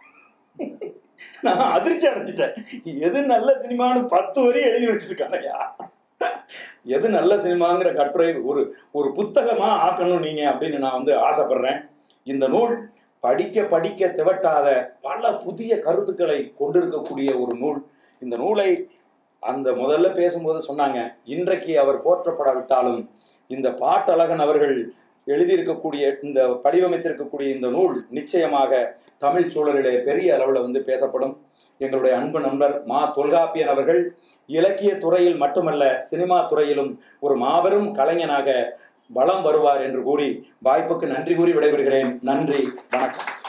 நான் அதிர்ச்சி அடைஞ்சிட்டேன் எது நல்ல சினிமான்னு பத்து வரி எழுதி வச்சிருக்காங்கய்யா எது நல்ல சினிமாங்கிற கட்டுரை ஒரு ஒரு புத்தகமா ஆக்கணும் நீங்க அப்படின்னு நான் வந்து ஆசைப்படுறேன் இந்த நூல் படிக்க படிக்க திவட்டாத பல புதிய கருத்துக்களை கொண்டிருக்கக்கூடிய ஒரு நூல் இந்த நூலை அந்த முதல்ல பேசும்போது சொன்னாங்க இன்றைக்கு அவர் போற்றப்படாவிட்டாலும் இந்த பாட்டழகன் அவர்கள் எழுதியிருக்கக்கூடிய இந்த வடிவமைத்திருக்கக்கூடிய இந்த நூல் நிச்சயமாக தமிழ் சூழலிலே பெரிய அளவில் வந்து பேசப்படும் எங்களுடைய அன்பு நண்பர் மா தொல்காப்பியன் அவர்கள் இலக்கிய துறையில் மட்டுமல்ல சினிமா துறையிலும் ஒரு மாபெரும் கலைஞனாக வளம் வருவார் என்று கூறி வாய்ப்புக்கு நன்றி கூறி விடைபெறுகிறேன் நன்றி வணக்கம்